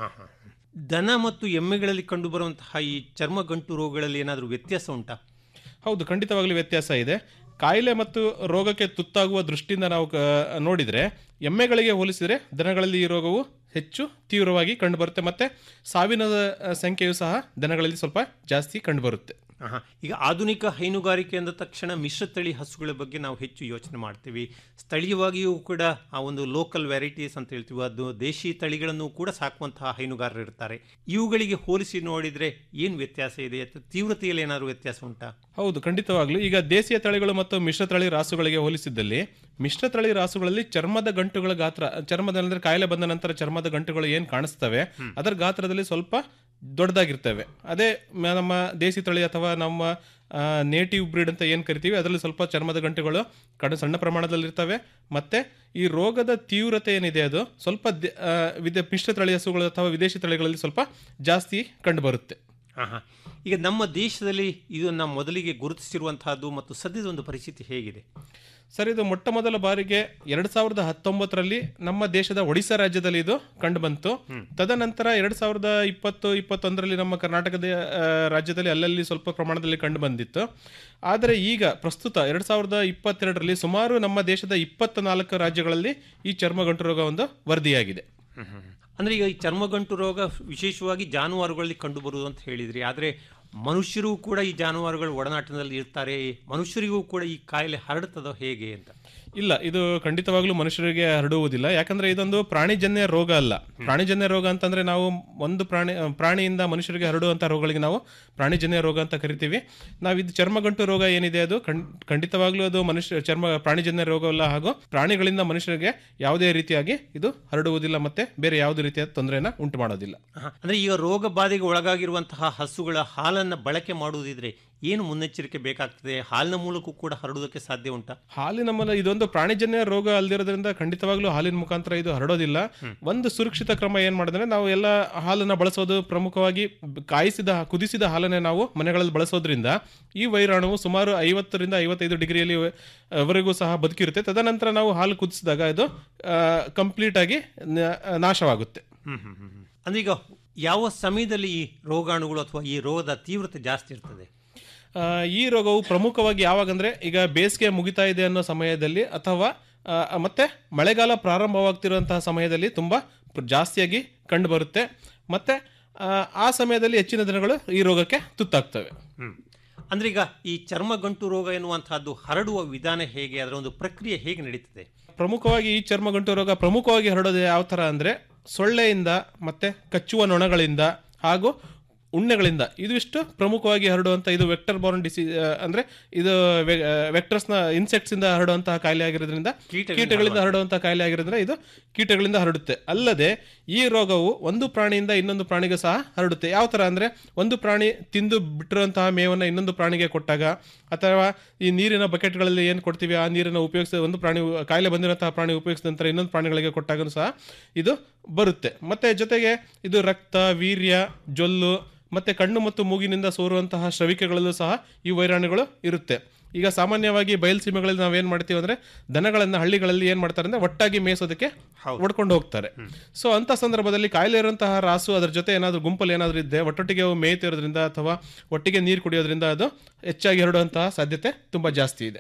Speaker 7: ದನ ಮತ್ತು ಎಮ್ಮೆಗಳಲ್ಲಿ ಕಂಡುಬರುವಂತಹ ಈ ಚರ್ಮ ಗಂಟು ರೋಗಗಳಲ್ಲಿ ಏನಾದರೂ ವ್ಯತ್ಯಾಸ ಉಂಟಾ
Speaker 4: ಹೌದು ಖಂಡಿತವಾಗ್ಲೂ ವ್ಯತ್ಯಾಸ ಇದೆ ಕಾಯಿಲೆ ಮತ್ತು ರೋಗಕ್ಕೆ ತುತ್ತಾಗುವ ದೃಷ್ಟಿಯಿಂದ ನಾವು ಕ- ನೋಡಿದರೆ ಎಮ್ಮೆಗಳಿಗೆ ಹೋಲಿಸಿದರೆ ದನಗಳಲ್ಲಿ ಈ ರೋಗವು ಹೆಚ್ಚು ತೀವ್ರವಾಗಿ ಕಂಡುಬರುತ್ತೆ ಮತ್ತೆ ಸಾವಿನ ಆ, ಸಂಖ್ಯೆಯು ಸಹ ದನಗಳಲ್ಲಿ ಸ್ವಲ್ಪ ಜಾಸ್ತಿ ಕಂಡುಬರುತ್ತೆ
Speaker 7: ಆಹಾ. ಈಗ ಆಧುನಿಕ ಹೈನುಗಾರಿಕೆ ಅಂದ ತಕ್ಷಣ ಮಿಶ್ರತಳಿ ಹಸುಗಳ ಬಗ್ಗೆ ನಾವು ಹೆಚ್ಚು ಯೋಚನೆ ಮಾಡ್ತೀವಿ ಸ್ಥಳೀಯವಾಗಿಯೂ ಕೂಡ ಆ ಒಂದು ಲೋಕಲ್ ವೆರೈಟೀಸ್ ಅಂತ ಹೇಳ್ತೀವಿ ಅದು ದೇಶಿ ತಳಿಗಳನ್ನು ಕೂಡ ಸಾಕುವಂತಹ ಹೈನುಗಾರರು ಇರ್ತಾರೆ ಇವುಗಳಿಗೆ ಹೋಲಿಸಿ ನೋಡಿದರೆ ಏನು ವ್ಯತ್ಯಾಸ ಇದೆ ಅಥವಾ ತೀವ್ರತೆಯಲ್ಲಿ ಏನಾದರೂ ವ್ಯತ್ಯಾಸ ಉಂಟಾ
Speaker 4: ಹೌದು ಖಂಡಿತವಾಗ್ಲೂ ಈಗ ದೇಶೀಯ ತಳಿಗಳು ಮತ್ತು ಮಿಶ್ರತಳಿ ರಾಸುಗಳಿಗೆ ಹೋಲಿಸಿದ್ದಲ್ಲಿ ಮಿಶ್ರತಳಿ ರಾಸುಗಳಲ್ಲಿ ಚರ್ಮದ ಗಂಟುಗಳ ಗಾತ್ರ ಚರ್ಮದ ಅಂದ್ರೆ ಕಾಯಿಲೆ ಬಂದ ನಂತರ ಚರ್ಮದ ಗಂಟುಗಳು ಏನು ಕಾಣಿಸ್ತವೆ ಅದರ ಗಾತ್ರದಲ್ಲಿ ಸ್ವಲ್ಪ ದೊಡ್ಡದಾಗಿರ್ತವೆ ಅದೇ ಮ- ನಮ್ಮ ದೇಸಿ ತಳಿ ಅಥವಾ ನಮ್ಮ ನೇಟಿವ್ ಬ್ರೀಡ್ ಅಂತ ಏನು ಕರಿತೀವಿ ಅದರಲ್ಲಿ ಸ್ವಲ್ಪ ಚರ್ಮದ ಗಂಟುಗಳು ಕಡ ಸಣ್ಣ ಪ್ರಮಾಣದಲ್ಲಿರ್ತವೆ ಮತ್ತೆ ಈ ರೋಗದ ತೀವ್ರತೆ ಏನಿದೆ ಅದು ಸ್ವಲ್ಪ ದೆ- ಆ, ವಿದ ಮಿಶ್ರ ತಳಿ ಹಸುಗಳು ಅಥವಾ ವಿದೇಶಿ ತಳಿಗಳಲ್ಲಿ ಸ್ವಲ್ಪ ಜಾಸ್ತಿ ಕಂಡುಬರುತ್ತೆ
Speaker 7: ಆಹಾ. ಈಗ ನಮ್ಮ ದೇಶದಲ್ಲಿ ಇದನ್ನು ಮೊದಲಿಗೆ ಗುರುತಿಸಿರುವಂತಹದ್ದು ಮತ್ತು ಸದ್ಯದ ಒಂದು ಪರಿಸ್ಥಿತಿ ಹೇಗಿದೆ
Speaker 4: ಸರ್ ಇದು ಮೊಟ್ಟ ಮೊದಲ ಬಾರಿಗೆ ಎರಡ್ ಸಾವಿರದ ಹತ್ತೊಂಬತ್ತರಲ್ಲಿ ನಮ್ಮ ದೇಶದ ಒಡಿಶಾ ರಾಜ್ಯದಲ್ಲಿ ಇದು ಕಂಡು ಬಂತು ತದನಂತರ ಎರಡ್ ಸಾವಿರದ ಇಪ್ಪತ್ತು ಇಪ್ಪತ್ತೊಂದರಲ್ಲಿ ನಮ್ಮ ಕರ್ನಾಟಕದ ಆ, ರಾಜ್ಯದಲ್ಲಿ ಅಲ್ಲಲ್ಲಿ ಸ್ವಲ್ಪ ಪ್ರಮಾಣದಲ್ಲಿ ಕಂಡು ಬಂದಿತ್ತು ಆದರೆ ಈಗ ಪ್ರಸ್ತುತ ಎರಡ್ ಸಾವಿರದ ಇಪ್ಪತ್ತೆರಡರಲ್ಲಿ ಸುಮಾರು ನಮ್ಮ ದೇಶದ ಇಪ್ಪತ್ತ ನಾಲ್ಕು ರಾಜ್ಯಗಳಲ್ಲಿ ಈ ಚರ್ಮಗಂಟು ರೋಗ ಒಂದು ವರದಿಯಾಗಿದೆ
Speaker 7: ಅಂದರೆ ಈಗ ಈ ಚರ್ಮಗಂಟು ರೋಗ ವಿಶೇಷವಾಗಿ ಜಾನುವಾರುಗಳಲ್ಲಿ ಕಂಡುಬರುವುದು ಅಂತ ಹೇಳಿದ್ರಿ ಆದರೆ ಮನುಷ್ಯರು ಕೂಡ ಈ ಜಾನುವಾರುಗಳ ಒಡನಾಟದಲ್ಲಿ ಇರ್ತಾರೆ ಮನುಷ್ಯರಿಗೂ ಕೂಡ ಈ ಕಾಯಿಲೆ ಹರಡುತ್ತದೋ ಹೇಗೆ ಅಂತ
Speaker 4: ಇಲ್ಲ ಇದು ಖಂಡಿತವಾಗ್ಲೂ ಮನುಷ್ಯರಿಗೆ ಹರಡುವುದಿಲ್ಲ ಯಾಕಂದ್ರೆ ಇದೊಂದು ಪ್ರಾಣಿಜನ್ಯ ರೋಗ ಅಲ್ಲ ಪ್ರಾಣಿಜನ್ಯ ರೋಗ ಅಂತಂದ್ರೆ ನಾವು ಒಂದು ಪ್ರಾಣಿ ಪ್ರಾಣಿಯಿಂದ ಮನುಷ್ಯರಿಗೆ ಹರಡುವಂತ ರೋಗಗಳಿಗೆ ನಾವು ಪ್ರಾಣಿಜನ್ಯ ರೋಗ ಅಂತ ಕರಿತೀವಿ ನಾವು ಇದು ಚರ್ಮಗಂಟು ರೋಗ ಏನಿದೆ ಅದು ಖಂಡ್- ಖಂಡಿತವಾಗ್ಲೂ ಅದು ಮನುಷ್ಯ ಚರ್ಮ ಪ್ರಾಣಿಜನ್ಯ ರೋಗವಲ್ಲ ಹಾಗೂ ಪ್ರಾಣಿಗಳಿಂದ ಮನುಷ್ಯರಿಗೆ ಯಾವುದೇ ರೀತಿಯಾಗಿ ಇದು ಹರಡುವುದಿಲ್ಲ ಮತ್ತೆ ಬೇರೆ ಯಾವುದೇ ರೀತಿಯ ತೊಂದರೆನ ಉಂಟು ಮಾಡೋದಿಲ್ಲ
Speaker 7: ಆಹಾ. ಅಂದ್ರೆ ಈಗ ರೋಗ ಬಾಧೆಗೆ ಒಳಗಾಗಿರುವಂತಹ ಹಸುಗಳ ಹಾಲನ್ನು ಬಳಕೆ ಮಾಡುವುದಿದ್ರೆ ಏನು ಮುನ್ನೆಚ್ಚರಿಕೆ ಬೇಕಾಗ್ತದೆ ಹಾಲಿನ ಮೂಲಕವೂ ಕೂಡ ಹರಡುವುದಕ್ಕೆ ಸಾಧ್ಯ ಉಂಟಾ
Speaker 4: ಹಾಲಿನ ಮೂಲ ಇದೊಂದು ಪ್ರಾಣಿಜನ್ಯ ರೋಗ ಅಲ್ದಿರೋದ್ರಿಂದ ಖಂಡಿತವಾಗ್ಲೂ ಹಾಲಿನ ಮುಖಾಂತರ ಇದು ಹರಡೋದಿಲ್ಲ ಒಂದು ಸುರಕ್ಷಿತ ಕ್ರಮ ಏನ್ ಮಾಡಿದ್ರೆ ನಾವು ಎಲ್ಲ ಹಾಲನ್ನ ಬಳಸೋದು ಪ್ರಮುಖವಾಗಿ ಬ- ಕಾಯಿಸಿದ ಕುದಿಸಿದ ಹಾಲನ್ನೇ ನಾವು ಮನೆಗಳಲ್ಲಿ ಬಳಸೋದ್ರಿಂದ ಈ ವೈರಾಣುವು ಸುಮಾರು ಐವತ್ತರಿಂದ ಐವತ್ತೈದು ಡಿಗ್ರಿಯಲ್ಲಿ ವರೆಗೂ ಸಹ ಬದುಕಿರುತ್ತೆ ತದನಂತರ ನಾವು ಹಾಲು ಕುದಿಸಿದಾಗ ಇದು ಕಂಪ್ಲೀಟ್ ಆಗಿ ನ- ನಾಶವಾಗುತ್ತೆ
Speaker 7: ಅಂದ್ರೆ ಈಗ ಯಾವ ಸಮಯದಲ್ಲಿ ಈ ರೋಗಾಣುಗಳು ಅಥವಾ ಈ ರೋಗದ ತೀವ್ರತೆ ಜಾಸ್ತಿ ಇರ್ತದೆ
Speaker 4: ಆ, ಈ ರೋಗವು ಪ್ರಮುಖವಾಗಿ ಯಾವಾಗಂದ್ರೆ ಈಗ ಬೇಸಿಗೆ ಮುಗಿತಾ ಇದೆ ಅನ್ನೋ ಸಮಯದಲ್ಲಿ ಅಥವಾ ಆ, ಮತ್ತೆ ಮಳೆಗಾಲ ಪ್ರಾರಂಭವಾಗ್ತಿರುವಂತಹ ಸಮಯದಲ್ಲಿ ತುಂಬಾ ಪ್ರ- ಜಾಸ್ತಿಯಾಗಿ ಕಂಡು ಬರುತ್ತೆ ಮತ್ತೆ ಆ, ಆ ಸಮಯದಲ್ಲಿ ಹೆಚ್ಚಿನ ದಿನಗಳು ಈ ರೋಗಕ್ಕೆ ತುತ್ತಾಗ್ತವೆ
Speaker 7: ಹ್ಮ್. ಅಂದ್ರೆ ಈಗ ಈ ಚರ್ಮಗಂಟು ರೋಗ ಎನ್ನುವಂತಹದ್ದು ಹರಡುವ ವಿಧಾನ ಹೇಗೆ ಅದರ ಒಂದು ಪ್ರಕ್ರಿಯೆ ಹೇಗೆ ನಡೀತದೆ
Speaker 4: ಪ್ರಮುಖವಾಗಿ ಈ ಚರ್ಮಗಂಟು ರೋಗ ಪ್ರಮುಖವಾಗಿ ಹರಡೋದು ಯಾವ ಥರ ಅಂದರೆ ಸೊಳ್ಳೆಯಿಂದ ಮತ್ತೆ ಕಚ್ಚುವ ನೊಣಗಳಿಂದ ಹಾಗೂ ಉಣ್ಣೆಗಳಿಂದ ಇದಿಷ್ಟು ಪ್ರಮುಖವಾಗಿ ಹರಡುವಂಥ ಇದು ವೆಕ್ಟರ್ ಬಾರ್ನ್ ಡಿಸೀಸ್ ಅಂದರೆ ಇದು ವೆಕ್ಟರ್ಸ್ನ ಇನ್ಸೆಕ್ಟ್ಸಿಂದ ಹರಡುವಂತಹ ಕಾಯಿಲೆ ಆಗಿರೋದ್ರಿಂದ
Speaker 7: ಕೀಟಗಳಿಂದ
Speaker 4: ಕೀಟಗಳಿಂದ ಹರಡುವಂತಹ ಕಾಯಿಲೆ ಆಗಿರೋದ್ರಿಂದ ಇದು ಕೀಟಗಳಿಂದ ಹರಡುತ್ತೆ ಅಲ್ಲದೆ ಈ ರೋಗವು ಒಂದು ಪ್ರಾಣಿಯಿಂದ ಇನ್ನೊಂದು ಪ್ರಾಣಿಗೆ ಸಹ ಹರಡುತ್ತೆ ಯಾವ ಥರ ಅಂದರೆ ಒಂದು ಪ್ರಾಣಿ ತಿಂದು ಬಿಟ್ಟಿರುವಂತಹ ಮೇವನ್ನು ಇನ್ನೊಂದು ಪ್ರಾಣಿಗೆ ಕೊಟ್ಟಾಗ ಅಥವಾ ಈ ನೀರಿನ ಬಕೆಟ್ಗಳಲ್ಲಿ ಏನು ಕೊಡ್ತೀವಿ ಆ ನೀರನ್ನು ಉಪಯೋಗಿಸಿ ಒಂದು ಪ್ರಾಣಿ ಕಾಯಿಲೆ ಬಂದಿರುವಂತಹ ಪ್ರಾಣಿ ಉಪಯೋಗಿಸಿದ ನಂತರ ಇನ್ನೊಂದು ಪ್ರಾಣಿಗಳಿಗೆ ಕೊಟ್ಟಾಗ ಸಹ ಇದು ಬರುತ್ತೆ ಮತ್ತೆ ಜೊತೆಗೆ ಇದು ರಕ್ತ ವೀರ್ಯ ಜೊಲ್ಲು ಮತ್ತೆ ಕಣ್ಣು ಮತ್ತು ಮೂಗಿನಿಂದ ಸೋರುವಂತಹ ಶ್ರವಿಕೆಗಳಲ್ಲೂ ಸಹ ಈ ವೈರಾಣುಗಳು ಇರುತ್ತೆ ಈಗ ಸಾಮಾನ್ಯವಾಗಿ ಬಯಲುಸೀಮೆಗಳಲ್ಲಿ ನಾವೇನ್ ಮಾಡ್ತೀವಿ ಅಂದ್ರೆ ದನಗಳನ್ನ ಹಳ್ಳಿಗಳಲ್ಲಿ ಏನ್ ಮಾಡ್ತಾರೆ ಅಂದ್ರೆ ಒಟ್ಟಾಗಿ ಮೇಯಿಸೋದಕ್ಕೆ ಹೊಡ್ಕೊಂಡು ಹೋಗ್ತಾರೆ ಸೊ ಅಂತ ಸಂದರ್ಭದಲ್ಲಿ ಕಾಯಿಲೆ ಇರುವಂತಹ ರಾಸು ಅದ್ರ ಜೊತೆ ಏನಾದ್ರು ಗುಂಪಲ್ಲಿ ಏನಾದ್ರು ಇದ್ದೆ ಒಟ್ಟೊಟ್ಟಿಗೆ ಅವು ಮೇಯ್ತಿರೋದ್ರಿಂದ ಅಥವಾ ಒಟ್ಟಿಗೆ ನೀರು ಕುಡಿಯೋದ್ರಿಂದ ಅದು ಹೆಚ್ಚಾಗಿ ಹರಡುವಂತಹ ಸಾಧ್ಯತೆ ತುಂಬಾ ಜಾಸ್ತಿ ಇದೆ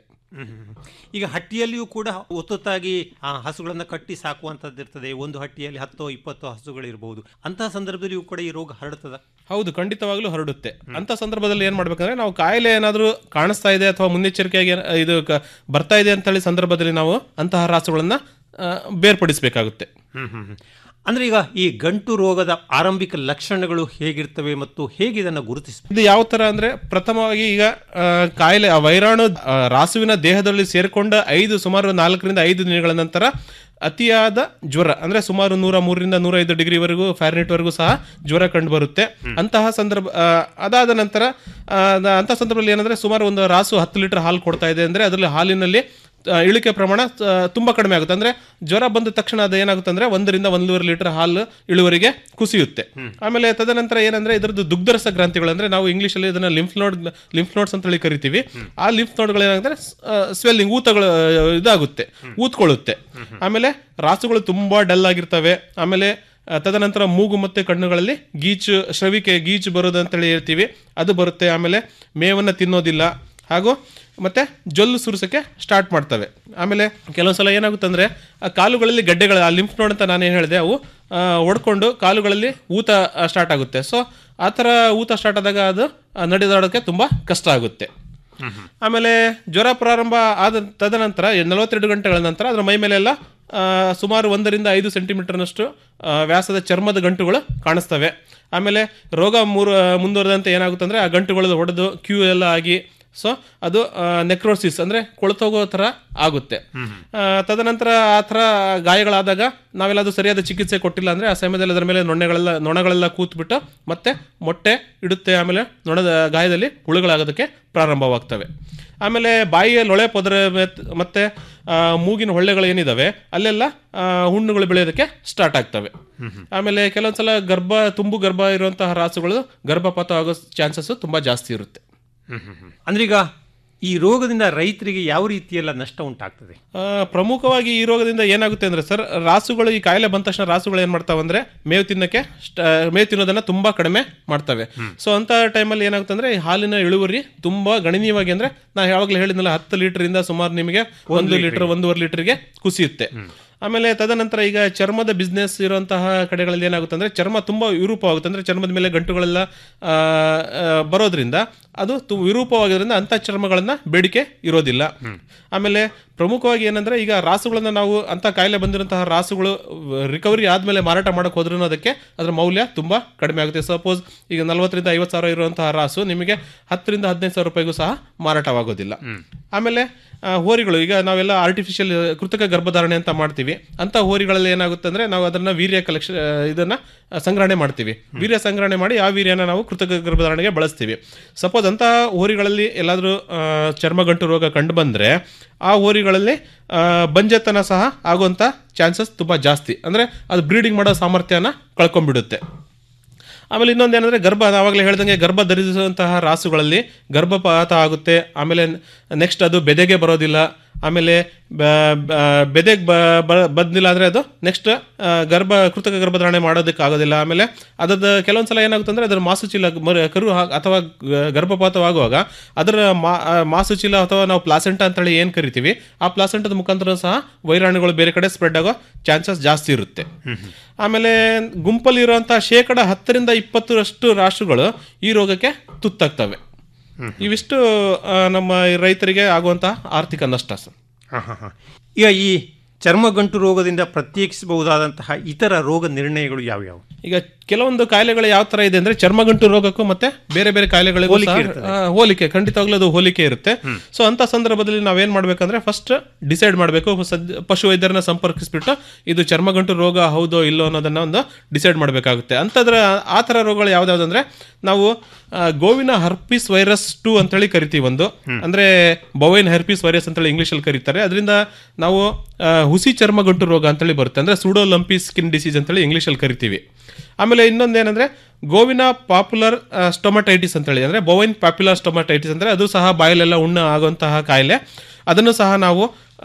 Speaker 7: ಈಗ ಹಟ್ಟಿಯಲ್ಲಿಯೂ ಕೂಡ ಒತ್ತೊತ್ತಾಗಿ ಆ ಹಸುಗಳನ್ನು ಕಟ್ಟಿ ಸಾಕುವಂಥದ್ದು ಇರ್ತದೆ ಒಂದು ಹಟ್ಟಿಯಲ್ಲಿ ಹತ್ತೋ ಇಪ್ಪತ್ತೋ ಹಸುಗಳಿರ್ಬೋದು ಅಂತಹ ಸಂದರ್ಭದಲ್ಲಿಯೂ ಕೂಡ ಈ ರೋಗ ಹರಡುತ್ತದ
Speaker 4: ಹೌದು ಖಂಡಿತವಾಗ್ಲೂ ಹರಡುತ್ತೆ ಅಂತ ಸಂದರ್ಭದಲ್ಲಿ ಏನ್ ಮಾಡ್ಬೇಕಂದ್ರೆ ನಾವು ಕಾಯಿಲೆ ಏನಾದ್ರೂ ಕಾಣಿಸ್ತಾ ಇದೆ ಅಥವಾ ಮುನ್ನೆಚ್ಚರಿಕೆಯಾಗಿ ಏನ- ಇದು ಕ- ಬರ್ತಾ ಇದೆ ಅಂತ ಹೇಳಿ ಸಂದರ್ಭದಲ್ಲಿ ನಾವು ಅಂತಹ ರಾಸುಗಳನ್ನ ಆ, ಬೇರ್ಪಡಿಸಬೇಕಾಗುತ್ತೆ
Speaker 7: ಅಂದ್ರೆ ಈಗ ಈ ಗಂಟು ರೋಗದ ಆರಂಭಿಕ ಲಕ್ಷಣಗಳು ಹೇಗಿರ್ತವೆ ಮತ್ತು ಹೇಗೆ ಇದನ್ನು ಗುರುತಿಸಬೇಕು
Speaker 4: ಇದು ಯಾವ ತರ ಅಂದ್ರೆ ಪ್ರಥಮವಾಗಿ ಈಗ ಆ, ಕಾಯಿಲೆ ಆ ವೈರಾಣು ಆ, ರಾಸುವಿನ ದೇಹದಲ್ಲಿ ಸೇರಿಕೊಂಡ ಐದು ಸುಮಾರು ನಾಲ್ಕರಿಂದ ಐದು ದಿನಗಳ ನಂತರ ಅತಿಯಾದ ಜ್ವರ ಅಂದ್ರೆ ಸುಮಾರು ನೂರ ಮೂರರಿಂದ ನೂರ ಐದು ಡಿಗ್ರಿವರೆಗೂ ಫ್ಯಾರನೇಟ್ ವರೆಗೂ ಸಹ ಜ್ವರ ಕಂಡು ಬರುತ್ತೆ ಅಂತಹ ಸಂದರ್ಭ ಆ, ಅದಾದ ನಂತರ ಆ, ನ- ಅಂತಹ ಸಂದರ್ಭದಲ್ಲಿ ಏನಂದ್ರೆ ಸುಮಾರು ಒಂದು ರಾಸು ಹತ್ತು ಲೀಟರ್ ಹಾಲು ಕೊಡ್ತಾ ಇದೆ ಅಂದ್ರೆ ಅದರಲ್ಲಿ ಹಾಲಿನಲ್ಲಿ ಆ, ಇಳಿಕೆ ಪ್ರಮಾಣ ಆ, ತುಂಬಾ ಕಡಿಮೆ ಆಗುತ್ತೆ ಅಂದ್ರೆ ಜ್ವರ ಬಂದ ತಕ್ಷಣ ಅದು ಏನಾಗುತ್ತೆ ಅಂದ್ರೆ ಒಂದರಿಂದ ಒಂದೂವರೆ ಲೀಟರ್ ಹಾಲು ಇಳುವರಿಗೆ ಕುಸಿಯುತ್ತೆ ಆಮೇಲೆ ತದನಂತರ ಏನಂದ್ರೆ ಇದರದ್ದು ದುಗ್ಧರಸ ಗ್ರಂಥಿಗಳು ಅಂದ್ರೆ ನಾವು ಇಂಗ್ಲಿಷ್ ಅಲ್ಲಿ ಇದನ್ನ ಲಿಂಫ್ ನೋಡ್ ಲಿಂಫ್ ನೋಡ್ಸ್ ಅಂತ ಹೇಳಿ ಕರಿತೀವಿ ಆ ಲಿಂಫ್ ನೋಡ್ಗಳು ಏನಾಗುತ್ತೆ ಸ್ವೆಲ್ಲಿಂಗ್ ಊತಗಳು ಆ, ಇದಾಗುತ್ತೆ ಊತ್ಕೊಳ್ಳುತ್ತೆ ಆಮೇಲೆ ರಾಸುಗಳು ತುಂಬಾ ಡಲ್ ಆಗಿರ್ತವೆ ಆಮೇಲೆ ಆ, ತದನಂತರ ಮೂಗು ಮತ್ತೆ ಕಣ್ಣುಗಳಲ್ಲಿ ಗೀಚು ಶ್ರವಿಕೆ ಗೀಚು ಬರೋದು ಅಂತೇಳಿ ಹೇಳ್ತೀವಿ ಅದು ಬರುತ್ತೆ ಆಮೇಲೆ ಮೇವನ್ನು ತಿನ್ನೋದಿಲ್ಲ ಹಾಗೂ ಮತ್ತೆ ಜೊಲ್ಲು ಸುರಿಸೋಕ್ಕೆ ಸ್ಟಾರ್ಟ್ ಮಾಡ್ತವೆ ಆಮೇಲೆ ಕೆಲವೊಂದ್ಸಲ ಏನಾಗುತ್ತೆ ಅಂದ್ರೆ ಆ ಕಾಲುಗಳಲ್ಲಿ ಗಡ್ಡೆಗಳು ಆ ಲಿಂಫ್ ನೋಡ್ ಅಂತ ನಾನೇನು ಹೇಳಿದೆ ಅವು ಆ, ಒಡ್ಕೊಂಡು ಕಾಲುಗಳಲ್ಲಿ ಊತ ಸ್ಟಾರ್ಟ್ ಆಗುತ್ತೆ ಸೊ ಆ ಥರ ಊತ ಸ್ಟಾರ್ಟ್ ಆದಾಗ ಅದು ಆ, ನಡೆದಾಡೋಕ್ಕೆ ತುಂಬ ಕಷ್ಟ ಆಗುತ್ತೆ ಆಮೇಲೆ ಜ್ವರ ಪ್ರಾರಂಭ ಆದ ತದನಂತರ ನಲವತ್ತೆರಡು ಗಂಟೆಗಳ ನಂತರ ಅದರ ಮೈ ಮೇಲೆಲ್ಲ ಆ, ಸುಮಾರು ಒಂದರಿಂದ ಐದು ಸೆಂಟಿಮೀಟರ್ನಷ್ಟು ಆ, ವ್ಯಾಸದ ಚರ್ಮದ ಗಂಟುಗಳು ಕಾಣಿಸ್ತವೆ ಆಮೇಲೆ ರೋಗ ಮೂರು ಮುಂದುವರೆದಂತೆ ಏನಾಗುತ್ತೆ ಅಂದರೆ ಆ ಗಂಟುಗಳು ಹೊಡೆದು ಕ್ಯೂ ಎಲ್ಲ ಆಗಿ ಸೊ ಅದು ನೆಕ್ರೋಸಿಸ್ ಅಂದರೆ ಕೊಳ್ತೋಗೋ ಥರ ಆಗುತ್ತೆ ಆ, ತದನಂತರ ಆ ಥರ ಗಾಯಗಳಾದಾಗ ನಾವೆಲ್ಲಾದ್ರೂ ಸರಿಯಾದ ಚಿಕಿತ್ಸೆ ಕೊಟ್ಟಿಲ್ಲ ಅಂದರೆ ಆ ಸಮಯದಲ್ಲಿ ಅದರ ಮೇಲೆ ನೊಣ್ಣೆಗಳೆಲ್ಲ ನೊಣಗಳೆಲ್ಲ ಕೂತ್ಬಿಟ್ಟು ಮತ್ತೆ ಮೊಟ್ಟೆ ಇಡುತ್ತೆ ಆಮೇಲೆ ನೊಣದ ಗಾಯದಲ್ಲಿ ಹುಳುಗಳಾಗೋದಕ್ಕೆ ಪ್ರಾರಂಭವಾಗ್ತವೆ ಆಮೇಲೆ ಬಾಯಿಯ ಲೊಳೆ ಪೊದರ ಮತ್- ಮತ್ತೆ ಆ, ಮೂಗಿನ ಹೊಳ್ಳೆಗಳು ಏನಿದಾವೆ ಅಲ್ಲೆಲ್ಲ ಆ, ಹುಣ್ಣುಗಳು ಬೆಳೆಯೋದಕ್ಕೆ ಸ್ಟಾರ್ಟ್ ಆಗ್ತವೆ ಆಮೇಲೆ ಕೆಲವೊಂದ್ಸಲ ಗರ್ಭ ತುಂಬು ಗರ್ಭ ಇರುವಂತಹ ರಾಸುಗಳು ಗರ್ಭಪಾತ ಆಗೋ ಚಾನ್ಸಸ್ ತುಂಬಾ ಜಾಸ್ತಿ ಇರುತ್ತೆ
Speaker 7: ಅಂದ್ರೆ ಈಗ ಈ ರೋಗದಿಂದ ರೈತರಿಗೆ ಯಾವ ರೀತಿಯೆಲ್ಲ ನಷ್ಟ ಉಂಟಾಗ್ತದೆ
Speaker 4: ಆ, ಪ್ರಮುಖವಾಗಿ ಈ ರೋಗದಿಂದ ಏನಾಗುತ್ತೆ ಅಂದ್ರೆ ಸರ್ ರಾಸುಗಳು ಈ ಕಾಯಿಲೆ ಬಂದ ತಕ್ಷಣ ರಾಸುಗಳು ಏನ್ ಮಾಡ್ತಾವೆ ಅಂದ್ರೆ ಮೇವು ತಿನ್ನಕ್ಕೆ ಸ್ಟ- ಮೇವು ತಿನ್ನೋದನ್ನ ತುಂಬಾ ಕಡಿಮೆ ಮಾಡ್ತವೆ ಸೊ ಅಂತ ಟೈಮಲ್ಲಿ ಏನಾಗುತ್ತೆ ಅಂದ್ರೆ ಈ ಹಾಲಿನ ಇಳುವರಿ ತುಂಬಾ ಗಣನೀಯವಾಗಿ ಅಂದ್ರೆ ನಾ ಯಾವಾಗಲೂ ಹೇಳಿದ್ನಲ್ಲ ಹತ್ತು ಲೀಟರ್ ಇಂದ ಸುಮಾರು ನಿಮಗೆ ಒಂದು ಲೀಟರ್ ಒಂದೂವರೆ ಲೀಟರ್ಗೆ ಕುಸಿಯುತ್ತೆ ಆಮೇಲೆ ತದನಂತರ ಈಗ ಚರ್ಮದ ಬಿಸ್ನೆಸ್ ಇರುವಂತಹ ಕಡೆಗಳಲ್ಲಿ ಏನಾಗುತ್ತೆ ಅಂದ್ರೆ ಚರ್ಮ ತುಂಬಾ ವಿರೂಪವಾಗುತ್ತೆ ಅಂದ್ರೆ ಚರ್ಮದ ಮೇಲೆ ಗಂಟುಗಳೆಲ್ಲ ಆ, ಆ, ಬರೋದ್ರಿಂದ ಅದು ತು- ವಿರೂಪವಾಗಿರೋದ್ರಿಂದ ಅಂಥ ಚರ್ಮಗಳನ್ನ ಬೇಡಿಕೆ ಇರೋದಿಲ್ಲ ಆಮೇಲೆ ಪ್ರಮುಖವಾಗಿ ಏನಂದ್ರೆ ಈಗ ರಾಸುಗಳನ್ನ ನಾವು ಅಂತ ಕಾಯಿಲೆ ಬಂದಿರುವಂತಹ ರಾಸುಗಳು ರಿಕವರಿ ಆದ್ಮೇಲೆ ಮಾರಾಟ ಮಾಡಕ್ ಹೋದ್ರೂ ಅದಕ್ಕೆ ಅದರ ಮೌಲ್ಯ ತುಂಬಾ ಕಡಿಮೆ ಆಗುತ್ತೆ ಸಪೋಸ್ ಈಗ ನಲವತ್ತರಿಂದ ಐವತ್ತು ಸಾವಿರ ಇರುವಂತಹ ರಾಸು ನಿಮಗೆ ಹತ್ತರಿಂದ ಹದಿನೈದು ಸಾವಿರ ರೂಪಾಯಿಗೂ ಸಹ ಮಾರಾಟವಾಗೋದಿಲ್ಲ ಆಮೇಲೆ ಆ, ಹೋರಿಗಳು ಈಗ ನಾವೆಲ್ಲ ಆರ್ಟಿಫಿಷಿಯಲ್ ಕೃತಕ ಗರ್ಭಧಾರಣೆ ಅಂತ ಮಾಡ್ತೀವಿ ಅಂತ ಹೋರಿಗಳಲ್ಲಿ ಏನಾಗುತ್ತೆ ಅಂದ್ರೆ ನಾವು ಅದನ್ನ ವೀರ್ಯ ಕಲೆಕ್ಷನ್ ಇದನ್ನ ಆ, ಸಂಗ್ರಹಣೆ ಮಾಡ್ತೀವಿ ವೀರ್ಯ ಸಂಗ್ರಹಣೆ ಮಾಡಿ ಆ ವೀರ್ಯನ ನಾವು ಕೃತಕ ಗರ್ಭಧಾರಣೆಗೆ ಬಳಸ್ತೀವಿ ಸಪೋಸ್ ಅಂತಹ ಹೋರಿಗಳಲ್ಲಿ ಎಲ್ಲಾದ್ರೂ ಆ, ಚರ್ಮಗಂಟು ರೋಗ ಕಂಡು ಬಂದ್ರೆ ಆ ಹೋರಿಗಳಲ್ಲಿ ಆ, ಬಂಜೆತನ ಸಹ ಆಗುವಂತ ಚಾನ್ಸಸ್ ತುಂಬಾ ಜಾಸ್ತಿ ಅಂದ್ರೆ ಅದು ಬ್ರೀಡಿಂಗ್ ಮಾಡೋ ಸಾಮರ್ಥ್ಯನ ಕಳ್ಕೊಂಡ್ಬಿಡುತ್ತೆ ಆಮೇಲೆ ಇನ್ನೊಂದು ಏನಂದ್ರೆ ಗರ್ಭ ಆವಾಗಲೇ ಹೇಳ್ದಂಗೆ ಗರ್ಭ ಧರಿಸುವಂತಹ ರಾಸುಗಳಲ್ಲಿ ಗರ್ಭಪಾತ ಆಗುತ್ತೆ ಆಮೇಲೆ ನೆಕ್ಸ್ಟ್ ಅದು ಬೆದೆಗೆ ಬರೋದಿಲ್ಲ ಆಮೇಲೆ ಬೆದೆಗೆ ಬಂದಿಲ್ಲ ಅಂದರೆ ಅದು ನೆಕ್ಸ್ಟ್ ಗರ್ಭ ಕೃತಕ ಗರ್ಭಧಾರಣೆ ಮಾಡೋದಕ್ಕೆ ಆಗೋದಿಲ್ಲ ಆಮೇಲೆ ಅದರ ಕೆಲವೊಂದ್ಸಲ ಏನಾಗುತ್ತೆ ಅಂದರೆ ಅದರ ಮಾಸುಚೀಲ ಮರು ಕರು ಹಾ- ಅಥವಾ ಗ- ಗರ್ಭಪಾತವಾಗುವಾಗ ಅದರ ಮಾ ಆ, ಮಾಸುಚೀಲ ಅಥವಾ ನಾವು ಪ್ಲಾಸೆಂಟ ಅಂತೇಳಿ ಏನು ಕರಿತೀವಿ ಆ ಪ್ಲಾಸೆಂಟದ ಮುಖಾಂತರ ಸಹ ವೈರಾಣುಗಳು ಬೇರೆ ಕಡೆ ಸ್ಪ್ರೆಡ್ ಆಗೋ ಚಾನ್ಸಸ್ ಜಾಸ್ತಿ ಇರುತ್ತೆ ಆಮೇಲೆ ಗುಂಪಲ್ಲಿರುವಂತಹ ಶೇಕಡ ಹತ್ತರಿಂದ ಇಪ್ಪತ್ತರಷ್ಟು ರಾಷ್ಟ್ರಗಳು ಈ ರೋಗಕ್ಕೆ ತುತ್ತಾಗ್ತವೆ ಇವಿಷ್ಟು ಆ, ನಮ್ಮ ರೈತರಿಗೆ ಆಗುವಂತಹ ಆರ್ಥಿಕ ನಷ್ಟ ಸರ್
Speaker 7: ಹಾ, ಹಾ, ಹಾ. ಈಗ ಈ ಚರ್ಮಗಂಟು ರೋಗದಿಂದ ಪ್ರತ್ಯೇಕಿಸಬಹುದಾದಂತಹ ಇತರ ರೋಗ ನಿರ್ಣಯಗಳು ಯಾವ್ಯಾವು
Speaker 4: ಈಗ ಕೆಲವೊಂದು ಕಾಯಿಲೆಗಳು ಯಾವ ತರ ಇದೆ ಅಂದ್ರೆ ಚರ್ಮಗಂಟು ರೋಗಕ್ಕೂ ಮತ್ತೆ ಬೇರೆ ಬೇರೆ ಕಾಯಿಲೆಗಳಿಗೂ
Speaker 7: ಹೋಲಿಕೆ
Speaker 4: ಸಹ,
Speaker 7: ಇರ್ತದೆ.
Speaker 4: ಆ, ಹೋಲಿಕೆ ಖಂಡಿತವಾಗ್ಲೂ ಅದು ಹೋಲಿಕೆ ಇರುತ್ತೆ ಸೊ ಅಂತ ಸಂದರ್ಭದಲ್ಲಿ ನಾವೇನ್ ಮಾಡ್ಬೇಕಂದ್ರೆ ಫಸ್ಟ್ ಡಿಸೈಡ್ ಮಾಡಬೇಕು ಪಶು ವೈದ್ಯರನ್ನ ಸಂಪರ್ಕಿಸ್ಬಿಟ್ಟು ಇದು ಚರ್ಮಗಂಟು ರೋಗ ಹೌದೋ ಇಲ್ಲೋ ಅನ್ನೋದನ್ನ ಒಂದು ಡಿಸೈಡ್ ಮಾಡಬೇಕಾಗುತ್ತೆ ಅಂತದ್ರ ಆ ತರ ರೋಗಗಳು ಯಾವ್ದಾವ್ದಂದ್ರೆ ನಾವು ಆ, ಗೋವಿನ ಹರ್ಪಿಸ್ ವೈರಸ್ ಟು ಅಂತೇಳಿ ಕರಿತೀವಿ ಒಂದು ಅಂದ್ರೆ ಬೊವೈನ್ ಹರ್ಪಿಸ್ ವೈರಸ್ ಅಂತೇಳಿ ಇಂಗ್ಲಿಷ್ ಅಲ್ಲಿ ಕರೀತಾರೆ ಅದರಿಂದ ನಾವು ಆ, ಹುಸಿ ಚರ್ಮಗಂಟು ರೋಗ ಅಂತೇಳಿ ಬರುತ್ತೆ ಅಂದ್ರೆ ಸುಡೋ ಲಂಪಿ ಸ್ಕಿನ್ ಡಿಸೀಸ್ ಅಂತೇಳಿ ಇಂಗ್ಲಿಷ್ ಅಲ್ಲಿ ಕರಿತೀವಿ ಆಮೇಲೆ ಇನ್ನೊಂದು ಏನಂದ್ರೆ ಗೋವಿನ ಪಾಪ್ಯುಲರ್ ಸ್ಟೊಮಟೈಟಿಸ್ ಅಂತೇಳಿ ಅಂದ್ರೆ ಬೊವೈನ್ ಪಾಪ್ಯುಲರ್ ಸ್ಟೊಮಟೈಟಿಸ್ ಅಂದ್ರೆ ಅದು ಸಹ ಬಾಯಲ್ಲೆಲ್ಲ ಉಣ್ಣ ಆಗುವಂತಹ ಕಾಯಿಲೆ ಅದನ್ನು ಸಹ ನಾವು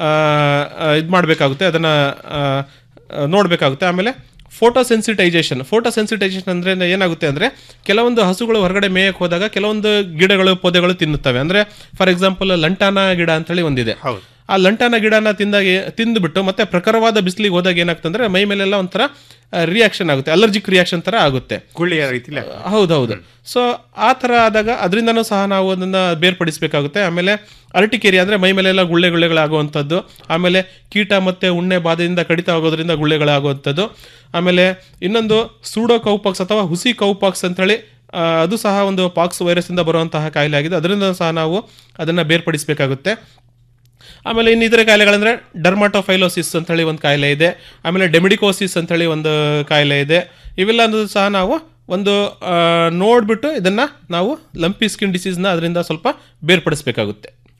Speaker 4: ಇದು ಮಾಡಬೇಕಾಗುತ್ತೆ ಅದನ್ನ ಆ, ಆ, ನೋಡ್ಬೇಕಾಗುತ್ತೆ ಆಮೇಲೆ ಫೋಟೋ ಸೆನ್ಸಿಟೈಸೇಷನ್ ಫೋಟೋ ಸೆನ್ಸಿಟೈಸೇಷನ್ ಅಂದ್ರೆ ಏನಾಗುತ್ತೆ ಅಂದ್ರೆ ಕೆಲವೊಂದು ಹಸುಗಳು ಹೊರಗಡೆ ಮೇಯಕ್ಕೆ ಹೋದಾಗ ಕೆಲವೊಂದು ಗಿಡಗಳು ಪೊದೆಗಳು ತಿನ್ನುತ್ತವೆ ಅಂದ್ರೆ ಫಾರ್ ಎಕ್ಸಾಂಪಲ್ ಲಂಟಾನ ಗಿಡ ಅಂತೇಳಿ ಒಂದಿದೆ
Speaker 7: ಹೌದು.
Speaker 4: ಆ ಲಂಟಾನ ಗಿಡನ ತಿಂದಾಗ ತಿಂದುಬಿಟ್ಟು ಮತ್ತೆ ಪ್ರಖರವಾದ ಬಿಸಿಲಿಗೆ ಹೋದಾಗ ಏನಾಗ್ತದೆ ಅಂದ್ರೆ ಮೈ ಮೇಲೆಲ್ಲ ಒಂಥರ ರಿಯಾಕ್ಷನ್ ಆಗುತ್ತೆ ಅಲರ್ಜಿಕ್ ರಿಯಾಕ್ಷನ್ ತರ ಆಗುತ್ತೆ
Speaker 7: ಗುಳ್ಳೆಯ ರೀತಿಲಿ
Speaker 4: ಹೌದೌದು ಸೊ ಆ ಥರ ಆದಾಗ ಅದರಿಂದನೂ ಸಹ ನಾವು ಅದನ್ನ ಬೇರ್ಪಡಿಸಬೇಕಾಗುತ್ತೆ ಆಮೇಲೆ ಅರಟಿಕೇರಿ ಅಂದ್ರೆ ಮೈ ಮೇಲೆಲ್ಲ ಗುಳ್ಳೆ ಗುಳ್ಳೆಗಳಾಗುವಂಥದ್ದು ಆಮೇಲೆ ಕೀಟ ಮತ್ತೆ ಉಣ್ಣೆ ಬಾಧೆಯಿಂದ ಕಡಿತ ಆಗೋದ್ರಿಂದ ಗುಳ್ಳೆಗಳಾಗುವಂಥದ್ದು ಆಮೇಲೆ ಇನ್ನೊಂದು ಸೂಡೋ ಕೌಪಾಕ್ಸ್ ಅಥವಾ ಹುಸಿ ಕೌಪಾಕ್ಸ್ ಅಂತೇಳಿ ಆ, ಅದು ಸಹ ಒಂದು ಪಾಕ್ಸ್ ವೈರಸ್ ಇಂದ ಬರುವಂತಹ ಕಾಯಿಲೆ ಆಗಿದೆ ಅದರಿಂದ ಸಹ ನಾವು ಅದನ್ನ ಬೇರ್ಪಡಿಸಬೇಕಾಗುತ್ತೆ ಆಮೇಲೆ ಇನ್ನು ಇತರ ಕಾಯಿಲೆಗಳಂದ್ರೆ ಡರ್ಮಾಟೋಫೈಲೋಸಿಸ್ ಅಂತ ಹೇಳಿ ಒಂದು ಕಾಯಿಲೆ ಇದೆ ಆಮೇಲೆ ಡೆಮಿಡಿಕೋಸಿಸ್ ಅಂತ ಹೇಳಿ ಒಂದು ಕಾಯಿಲೆ ಇದೆ ಇವೆಲ್ಲ ಸಹ ನಾವು ಒಂದು ಆ, ನೋಡ್ಬಿಟ್ಟು ಇದನ್ನ ನಾವು ಲಂಪಿ ಸ್ಕಿನ್ ಡಿಸೀಸ್ನ ಅದರಿಂದ ಸ್ವಲ್ಪ ಬೇರ್ಪಡಿಸಬೇಕಾಗುತ್ತೆ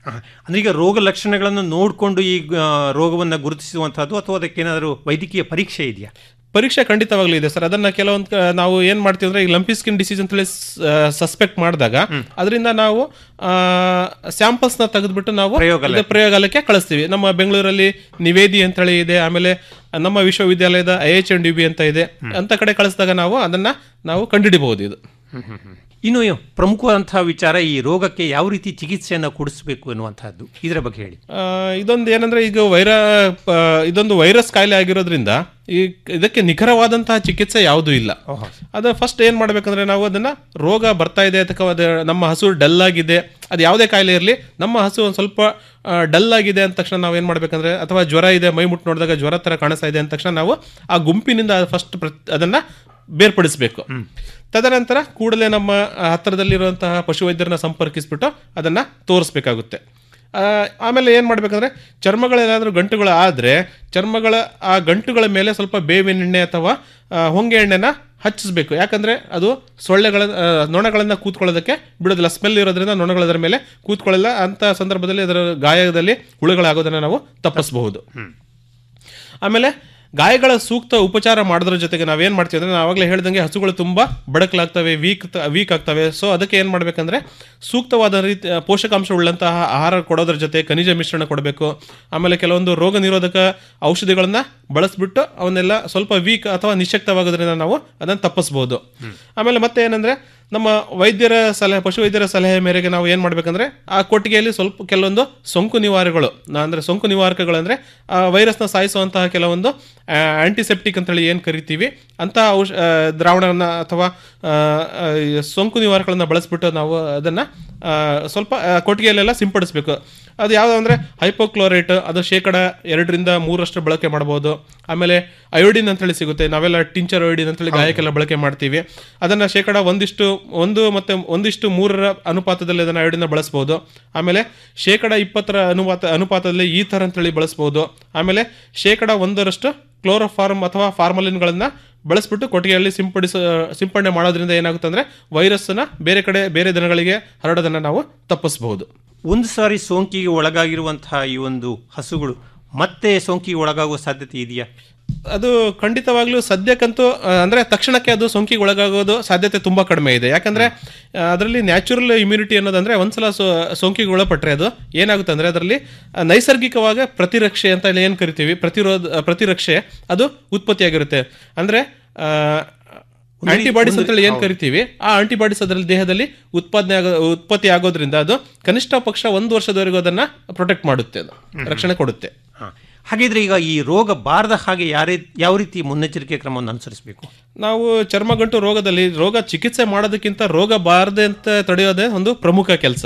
Speaker 7: ಅಂದ್ರೆ ಈಗ ರೋಗ ಲಕ್ಷಣಗಳನ್ನು ನೋಡಿಕೊಂಡು ಈ ಆ, ರೋಗವನ್ನ ಗುರುತಿಸುವಂತಹದ್ದು ಅಥವಾ ಅದಕ್ಕೇನಾದರೂ ವೈದ್ಯಕೀಯ ಪರೀಕ್ಷೆ ಇದೆಯಾ
Speaker 4: ಪರೀಕ್ಷೆ ಖಂಡಿತವಾಗ್ಲೂ ಇದೆ ಸರ್ ಅದನ್ನ ಕೆಲವೊಂದು ಕ- ನಾವು ಏನ್ ಮಾಡ್ತೀವಿ ಅಂದ್ರೆ ಈ ಲಂಪಿ ಸ್ಕಿನ್ ಡಿಸೀಸ್ ಅಂತೇಳಿ ಸಸ್ಪೆಕ್ಟ್ ಮಾಡಿದಾಗ ಅದರಿಂದ ನಾವು ಸ್ಯಾಂಪಲ್ಸ್ ನ ತೆಗೆದ್ಬಿಟ್ಟು ನಾವು
Speaker 7: ಪ್ರಯೋಗಾಲಯ.
Speaker 4: ಇದು ಪ್ರಯೋಗಾಲಯಕ್ಕೆ ಕಳಿಸ್ತೀವಿ ನಮ್ಮ ಬೆಂಗಳೂರಲ್ಲಿ ನಿವೇದಿ ಅಂತೇಳಿ ಇದೆ ಆಮೇಲೆ ನಮ್ಮ ವಿಶ್ವವಿದ್ಯಾಲಯದ I H N D B ಅಂತ ಇದೆ ಅಂತ ಕಡೆ ಕಳಿಸಿದಾಗ ನಾವು ಅದನ್ನ ನಾವು ಕಂಡುಹಿಡಿಬಹುದು ಇದು
Speaker 7: ಇನ್ನು ಪ್ರಮುಖವಾದಂತಹ ವಿಚಾರ ಈ ರೋಗಕ್ಕೆ ಯಾವ ರೀತಿ ಚಿಕಿತ್ಸೆಯನ್ನು ಕೊಡಿಸಬೇಕು ಎನ್ನುವಂತಹದ್ದು ಇದರ ಬಗ್ಗೆ ಹೇಳಿ
Speaker 4: ಆ, ಇದೊಂದು ಏನಂದ್ರೆ ಈಗ ವೈರ ಪ- ಇದೊಂದು ವೈರಸ್ ಕಾಯಿಲೆ ಆಗಿರೋದ್ರಿಂದ ಈ ಇದಕ್ಕೆ ನಿಖರವಾದಂತಹ ಚಿಕಿತ್ಸೆ ಯಾವುದೂ ಇಲ್ಲ ಅದು ಫಸ್ಟ್ ಏನ್ ಮಾಡ್ಬೇಕಂದ್ರೆ ನಾವು ಅದನ್ನ ರೋಗ ಬರ್ತಾ ಇದೆ ಅಥವಾ ಅದು ನಮ್ಮ ಹಸು ಡಲ್ ಆಗಿದೆ ಅದು ಯಾವುದೇ ಕಾಯಿಲೆ ಇರಲಿ ನಮ್ಮ ಹಸು ಒಂದು ಸ್ವಲ್ಪ ಡಲ್ ಆಗಿದೆ ಅಂದ ತಕ್ಷಣ ನಾವು ಏನ್ ಮಾಡ್ಬೇಕಂದ್ರೆ ಅಥವಾ ಜ್ವರ ಇದೆ ಮೈ ಮುಟ್ಟು ನೋಡಿದಾಗ ಜ್ವರ ತರ ಕಾಣಿಸ್ತಾ ಇದೆ ಅಂದ ತಕ್ಷಣ ನಾವು ಆ ಗುಂಪಿನಿಂದ ಫಸ್ಟ್ ಅದನ್ನ ಬೇರ್ಪಡಿಸಬೇಕು ತದನಂತರ ಕೂಡಲೇ ನಮ್ಮ ಆ, ಹತ್ತಿರದಲ್ಲಿರುವಂತಹ ಪಶುವೈದ್ಯರನ್ನ ಸಂಪರ್ಕಿಸ್ಬಿಟ್ಟು ಅದನ್ನ ತೋರಿಸ್ಬೇಕಾಗುತ್ತೆ ಆ, ಆಮೇಲೆ ಏನು ಮಾಡಬೇಕಂದ್ರೆ ಚರ್ಮಗಳೇನಾದರೂ ಗಂಟುಗಳು ಆದರೆ ಚರ್ಮಗಳ ಆ ಗಂಟುಗಳ ಮೇಲೆ ಸ್ವಲ್ಪ ಬೇವಿನ ಎಣ್ಣೆ ಅಥವಾ ಆ, ಹೊಂಗೆ ಎಣ್ಣೆನ ಹಚ್ಚಿಸ್ಬೇಕು ಯಾಕಂದ್ರೆ ಅದು ಸೊಳ್ಳೆಗಳ ಆ, ನೊಣಗಳನ್ನ ಕೂತ್ಕೊಳ್ಳೋದಕ್ಕೆ ಬಿಡೋದಿಲ್ಲ ಸ್ಮೆಲ್ ಇರೋದ್ರಿಂದ ನೊಣಗಳು ಅದರ ಮೇಲೆ ಕೂತ್ಕೊಳ್ಳಲ್ಲ ಅಂತ ಸಂದರ್ಭದಲ್ಲಿ ಅದರ ಗಾಯದಲ್ಲಿ ಹುಳುಗಳಾಗೋದನ್ನ ನಾವು ತಪ್ಪಿಸಬಹುದು ಆಮೇಲೆ ಗಾಯಗಳ ಸೂಕ್ತ ಉಪಚಾರ ಮಾಡೋದ್ರ ಜೊತೆಗೆ ನಾವೇನ್ ಮಾಡ್ತೀವಿ ಅಂದ್ರೆ ನಾವು ಆವಾಗಲೇ ಹೇಳ್ದಂಗೆ ಹಸುಗಳು ತುಂಬಾ ಬಡಕಲಾಗ್ತವೆ ವೀಕ್ ವೀಕ್ ಆಗ್ತವೆ ಸೊ ಅದಕ್ಕೆ ಏನ್ ಮಾಡ್ಬೇಕಂದ್ರೆ ಸೂಕ್ತವಾದ ರೀತಿ ಪೋಷಕಾಂಶ ಉಳ್ಳಂತಹ ಆಹಾರ ಕೊಡೋದ್ರ ಜೊತೆ ಖನಿಜ ಮಿಶ್ರಣ ಕೊಡಬೇಕು ಆಮೇಲೆ ಕೆಲವೊಂದು ರೋಗ ನಿರೋಧಕ ಔಷಧಿಗಳನ್ನ ಬಳಸ್ಬಿಟ್ಟು ಅವನ್ನೆಲ್ಲ ಸ್ವಲ್ಪ ವೀಕ್ ಅಥವಾ ನಿಶಕ್ತವಾಗೋದ್ರಿಂದ ನಾವು ಅದನ್ನ ತಪ್ಪಿಸ್ಬೋದು ಆಮೇಲೆ ಮತ್ತೆ ಏನಂದ್ರೆ ನಮ್ಮ ವೈದ್ಯರ ಸಲಹೆ ಪಶುವೈದ್ಯರ ಸಲಹೆ ಮೇರೆಗೆ ನಾವು ಏನು ಮಾಡ್ಬೇಕಂದ್ರೆ ಆ ಕೊಟ್ಟಿಗೆಯಲ್ಲಿ ಸ್ವಲ್ಪ ಕೆಲವೊಂದು ಸೋಂಕು ನಿವಾರಗಳು ನಾ- ಅಂದ್ರೆ ಸೋಂಕು ನಿವಾರಕಗಳು ಅಂದ್ರೆ ಆ ವೈರಸ್ನ ಸಾಯಿಸುವಂತಹ ಕೆಲವೊಂದು ಆಂಟಿಸೆಪ್ಟಿಕ್ ಅಂತೇಳಿ ಏನು ಕರಿತೀವಿ ಅಂತ ಔಷ ಆ, ದ್ರಾವಣವನ್ನ ಅಥವಾ ಆ, ಆ, ಈ ಸೋಂಕು ನಿವಾರಕಗಳನ್ನ ಬಳಸ್ಬಿಟ್ಟು ನಾವು ಅದನ್ನ ಆ, ಸ್ವಲ್ಪ ಆ, ಕೊಟ್ಟಿಗೆಯಲ್ಲೆಲ್ಲ ಸಿಂಪಡಿಸಬೇಕು ಅದು ಯಾವುದು ಅಂದರೆ ಹೈಪೋಕ್ಲೋರೇಟ್ ಅದು ಶೇಕಡ ಎರಡರಿಂದ ಮೂರಷ್ಟು ಬಳಕೆ ಮಾಡ್ಬೋದು ಆಮೇಲೆ ಅಯೋಡಿನ್ ಅಂತೇಳಿ ಸಿಗುತ್ತೆ ನಾವೆಲ್ಲ ಟಿಂಚರ್ ಅಯೋಡಿನ್ ಅಂತೇಳಿ ಗಾಯಕ್ಕೆಲ್ಲ ಬಳಕೆ ಮಾಡ್ತೀವಿ ಅದನ್ನು ಶೇಕಡ ಒಂದಿಷ್ಟು ಒಂದು ಮತ್ತು ಒಂದಿಷ್ಟು ಮೂರರ ಅನುಪಾತದಲ್ಲಿ ಅದನ್ನು ಅಯೋಡಿನ ಬಳಸ್ಬೋದು ಆಮೇಲೆ ಶೇಕಡ ಇಪ್ಪತ್ತರ ಅನುಪಾತ ಅನುಪಾತದಲ್ಲಿ ಈ ಥರ ಅಂತೇಳಿ ಬಳಸ್ಬೋದು ಆಮೇಲೆ ಶೇಕಡ ಒಂದರಷ್ಟು ಕ್ಲೋರೋಫಾರ್ಮ್ ಅಥವಾ ಫಾರ್ಮಲಿನ್ಗಳನ್ನು ಬಳಸ್ಬಿಟ್ಟು ಕೊಟ್ಟಿಗೆಯಲ್ಲಿ ಸಿಂಪಡಿಸ ಸಿಂಪಡಣೆ ಮಾಡೋದ್ರಿಂದ ಏನಾಗುತ್ತೆ ಅಂದರೆ ವೈರಸ್ಸನ್ನ ಬೇರೆ ಕಡೆ ಬೇರೆ ದಿನಗಳಿಗೆ ಹರಡೋದನ್ನು ನಾವು ತಪ್ಪಿಸಬಹುದು
Speaker 7: ಒಂದು ಸಾರಿ ಸೋಂಕಿಗೆ ಒಳಗಾಗಿರುವಂತಹ ಈ ಒಂದು ಹಸುಗಳು ಮತ್ತೆ ಸೋಂಕಿಗೆ ಒಳಗಾಗುವ ಸಾಧ್ಯತೆ ಇದೆಯಾ
Speaker 4: ಅದು ಖಂಡಿತವಾಗ್ಲೂ ಸದ್ಯಕ್ಕಂತೂ ಆ, ಅಂದ್ರೆ ತಕ್ಷಣಕ್ಕೆ ಅದು ಸೋಂಕಿಗೆ ಒಳಗಾಗೋದು ಸಾಧ್ಯತೆ ತುಂಬಾ ಕಡಿಮೆ ಇದೆ ಯಾಕಂದ್ರೆ ಅದರಲ್ಲಿ ನ್ಯಾಚುರಲ್ ಇಮ್ಯುನಿಟಿ ಅನ್ನೋದಂದ್ರೆ ಒಂದ್ಸಲ ಸೋ ಸೋಂಕಿಗೆ ಒಳಪಟ್ರೆ ಅದು ಏನಾಗುತ್ತೆ ಅಂದ್ರೆ ಅದರಲ್ಲಿ ಆ, ನೈಸರ್ಗಿಕವಾಗಿ ಪ್ರತಿರಕ್ಷೆ ಅಂತ ಹೇಳಿ ಏನ್ ಕರಿತೀವಿ ಪ್ರತಿರೋಧ ಪ್ರತಿರಕ್ಷೆ ಅದು ಉತ್ಪತ್ತಿಯಾಗಿರುತ್ತೆ ಅಂದ್ರೆ ಆಂಟಿಬಾಡೀಸ್ ಅಂತ ಹೇಳಿ ಏನ್ ಕರಿತೀವಿ ಆ ಆಂಟಿಬಾಡೀಸ್ ಅದರಲ್ಲಿ ದೇಹದಲ್ಲಿ ಉತ್ಪಾದನೆ ಆಗೋ ಉತ್ಪತ್ತಿ ಆಗೋದ್ರಿಂದ ಅದು ಕನಿಷ್ಠ ಪಕ್ಷ ಒಂದು ವರ್ಷದವರೆಗೂ ಅದನ್ನ ಪ್ರೊಟೆಕ್ಟ್ ಮಾಡುತ್ತೆ ಅದು ರಕ್ಷಣೆ ಕೊಡುತ್ತೆ
Speaker 7: ಹ. ಹಾಗಿದ್ರೆ ಈಗ ಈ ರೋಗ ಬಾರದ ಹಾಗೆ ಯಾರೇ ಯಾವ ರೀತಿ ಮುನ್ನೆಚ್ಚರಿಕೆ ಕ್ರಮವನ್ನು ಅನುಸರಿಸಬೇಕು
Speaker 4: ನಾವು ಚರ್ಮಗಂಟು ರೋಗದಲ್ಲಿ ರೋಗ ಚಿಕಿತ್ಸೆ ಮಾಡೋದಕ್ಕಿಂತ ರೋಗ ಬಾರದೆ ಅಂತ ತಡೆಯೋದೇ ಒಂದು ಪ್ರಮುಖ ಕೆಲಸ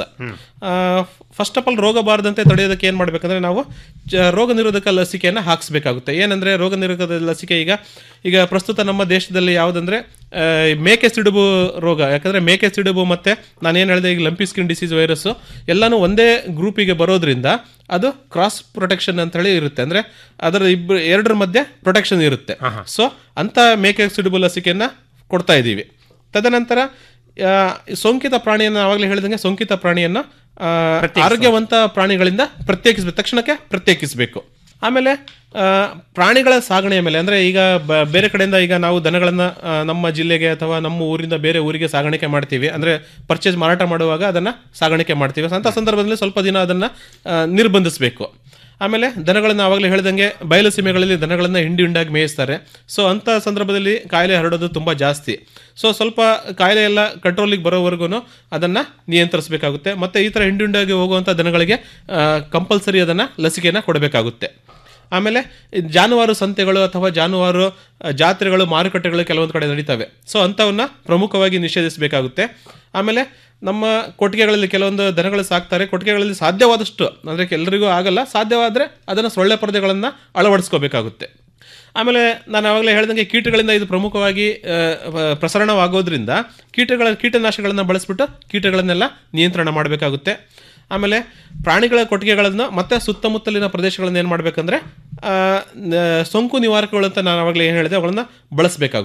Speaker 4: ಫಸ್ಟ್ ಆಫ್ ಆಲ್ ರೋಗ ಬಾರದಂತೆ ತಡೆಯೋದಕ್ಕೆ ಏನು ಮಾಡ್ಬೇಕಂದ್ರೆ ನಾವು ಚ- ರೋಗ ನಿರೋಧಕ ಲಸಿಕೆಯನ್ನು ಹಾಕಿಸ್ಬೇಕಾಗುತ್ತೆ ಏನಂದ್ರೆ ರೋಗ ನಿರೋಧಕ ಲಸಿಕೆ ಈಗ ಈಗ ಪ್ರಸ್ತುತ ನಮ್ಮ ದೇಶದಲ್ಲಿ ಯಾವುದಂದ್ರೆ ಆ, ಮೇಕೆ ಸಿಡುಬು ರೋಗ ಯಾಕಂದ್ರೆ ಮೇಕೆ ಸಿಡುಬು ಮತ್ತೆ ನಾನೇನು ಹೇಳಿದೆ ಈಗ ಲಂಪಿ ಸ್ಕಿನ್ ಡಿಸೀಸ್ ವೈರಸ್ ಎಲ್ಲಾನು ಒಂದೇ ಗ್ರೂಪಿಗೆ ಬರೋದ್ರಿಂದ ಅದು ಕ್ರಾಸ್ ಪ್ರೊಟೆಕ್ಷನ್ ಅಂತ ಹೇಳಿ ಇರುತ್ತೆ ಅಂದ್ರೆ ಅದರ ಇಬ್ಬರು ಎರಡರ ಮಧ್ಯೆ ಪ್ರೊಟೆಕ್ಷನ್ ಇರುತ್ತೆ ಸೊ ಅಂತ ಮೇಕೆ ಸಿಡುಬು ಲಸಿಕೆಯನ್ನ ಕೊಡ್ತಾ ಇದ್ದೀವಿ ತದನಂತರ ಆ, ಸೋಂಕಿತ ಪ್ರಾಣಿಯನ್ನು ಆವಾಗಲೇ ಹೇಳಿದಂಗೆ ಸೋಂಕಿತ ಪ್ರಾಣಿಯನ್ನ ಆ, ಆರೋಗ್ಯವಂತ ಪ್ರಾಣಿಗಳಿಂದ ಪ್ರತ್ಯೇಕಿಸಬೇಕು ತಕ್ಷಣಕ್ಕೆ ಪ್ರತ್ಯೇಕಿಸಬೇಕು ಆಮೇಲೆ ಆ, ಪ್ರಾಣಿಗಳ ಸಾಗಣೆಯ ಮೇಲೆ ಅಂದ್ರೆ ಈಗ ಬ- ಬೇರೆ ಕಡೆಯಿಂದ ಈಗ ನಾವು ದನಗಳನ್ನ ಆ, ನಮ್ಮ ಜಿಲ್ಲೆಗೆ ಅಥವಾ ನಮ್ಮ ಊರಿಂದ ಬೇರೆ ಊರಿಗೆ ಸಾಗಾಣಿಕೆ ಮಾಡ್ತೀವಿ ಅಂದ್ರೆ ಪರ್ಚೇಸ್ ಮಾರಾಟ ಮಾಡುವಾಗ ಅದನ್ನ ಸಾಗಾಣಿಕೆ ಮಾಡ್ತೀವಿ ಅಂತ ಸಂದರ್ಭದಲ್ಲಿ ಸ್ವಲ್ಪ ದಿನ ಅದನ್ನ ಆ, ನಿರ್ಬಂಧಿಸಬೇಕು ಆಮೇಲೆ ದನಗಳನ್ನ ಆವಾಗಲೇ ಹೇಳ್ದಂಗೆ ಬಯಲು ಸೀಮೆಗಳಲ್ಲಿ ದನಗಳನ್ನ ಹಿಂಡಿ ಹಿಂಡಾಗಿ ಮೇಯಿಸ್ತಾರೆ ಸೊ ಅಂಥ ಸಂದರ್ಭದಲ್ಲಿ ಕಾಯಿಲೆ ಹರಡೋದು ತುಂಬ ಜಾಸ್ತಿ ಸೊ ಸ್ವಲ್ಪ ಕಾಯಿಲೆ ಎಲ್ಲ ಕಂಟ್ರೋಲಿಗೆ ಬರೋವರೆಗೂ ಅದನ್ನು ನಿಯಂತ್ರಿಸಬೇಕಾಗುತ್ತೆ ಮತ್ತು ಈ ಥರ ಹಿಂಡಿ ಹಿಂಡಾಗಿ ಹೋಗುವಂಥ ದನಗಳಿಗೆ ಕಂಪಲ್ಸರಿ ಅದನ್ನು ಲಸಿಕೆಯನ್ನು ಕೊಡಬೇಕಾಗುತ್ತೆ ಆಮೇಲೆ ಈ ಜಾನುವಾರು ಸಂತೆಗಳು ಅಥವಾ ಜಾನುವಾರು ಆ, ಜಾತ್ರೆಗಳು ಮಾರುಕಟ್ಟೆಗಳು ಕೆಲವೊಂದು ಕಡೆ ನಡೀತವೆ ಸೊ ಅಂಥವನ್ನ ಪ್ರಮುಖವಾಗಿ ನಿಷೇಧಿಸಬೇಕಾಗುತ್ತೆ ಆಮೇಲೆ ನಮ್ಮ ಕೊಟ್ಟಿಗೆಗಳಲ್ಲಿ ಕೆಲವೊಂದು ದನಗಳು ಸಾಕ್ತಾರೆ ಕೊಟ್ಟಿಗೆಗಳಲ್ಲಿ ಸಾಧ್ಯವಾದಷ್ಟು ಅಂದರೆ ಎಲ್ಲರಿಗೂ ಆಗಲ್ಲ ಸಾಧ್ಯವಾದರೆ ಅದನ್ನು ಸೊಳ್ಳೆ ಪರದೆಗಳನ್ನು ಅಳವಡಿಸ್ಕೋಬೇಕಾಗುತ್ತೆ ಆಮೇಲೆ ನಾನು ಆವಾಗಲೇ ಹೇಳ್ದಂಗೆ ಕೀಟಗಳಿಂದ ಇದು ಪ್ರಮುಖವಾಗಿ ಆ, ಪ- ಪ್ರಸರಣವಾಗೋದ್ರಿಂದ ಕೀಟಗಳ ಕೀಟನಾಶಕಗಳನ್ನು ಬಳಸ್ಬಿಟ್ಟು ಕೀಟಗಳನ್ನೆಲ್ಲ ನಿಯಂತ್ರಣ ಮಾಡಬೇಕಾಗುತ್ತೆ ಆಮೇಲೆ ಪ್ರಾಣಿಗಳ ಕೊಟ್ಟಿಗೆಗಳನ್ನು ಮತ್ತೆ ಸುತ್ತಮುತ್ತಲಿನ ಪ್ರದೇಶಗಳನ್ನ ಏನು ಮಾಡಬೇಕಂದ್ರೆ ಸೋಂಕು ನಿವಾರಕಗಳು ಅಂತ ನಾನು ಆವಾಗಲೇ ಏನು ಹೇಳಿದೆ ಅವುಗಳನ್ನ ಬಳಸಬೇಕಾಗುತ್ತೆ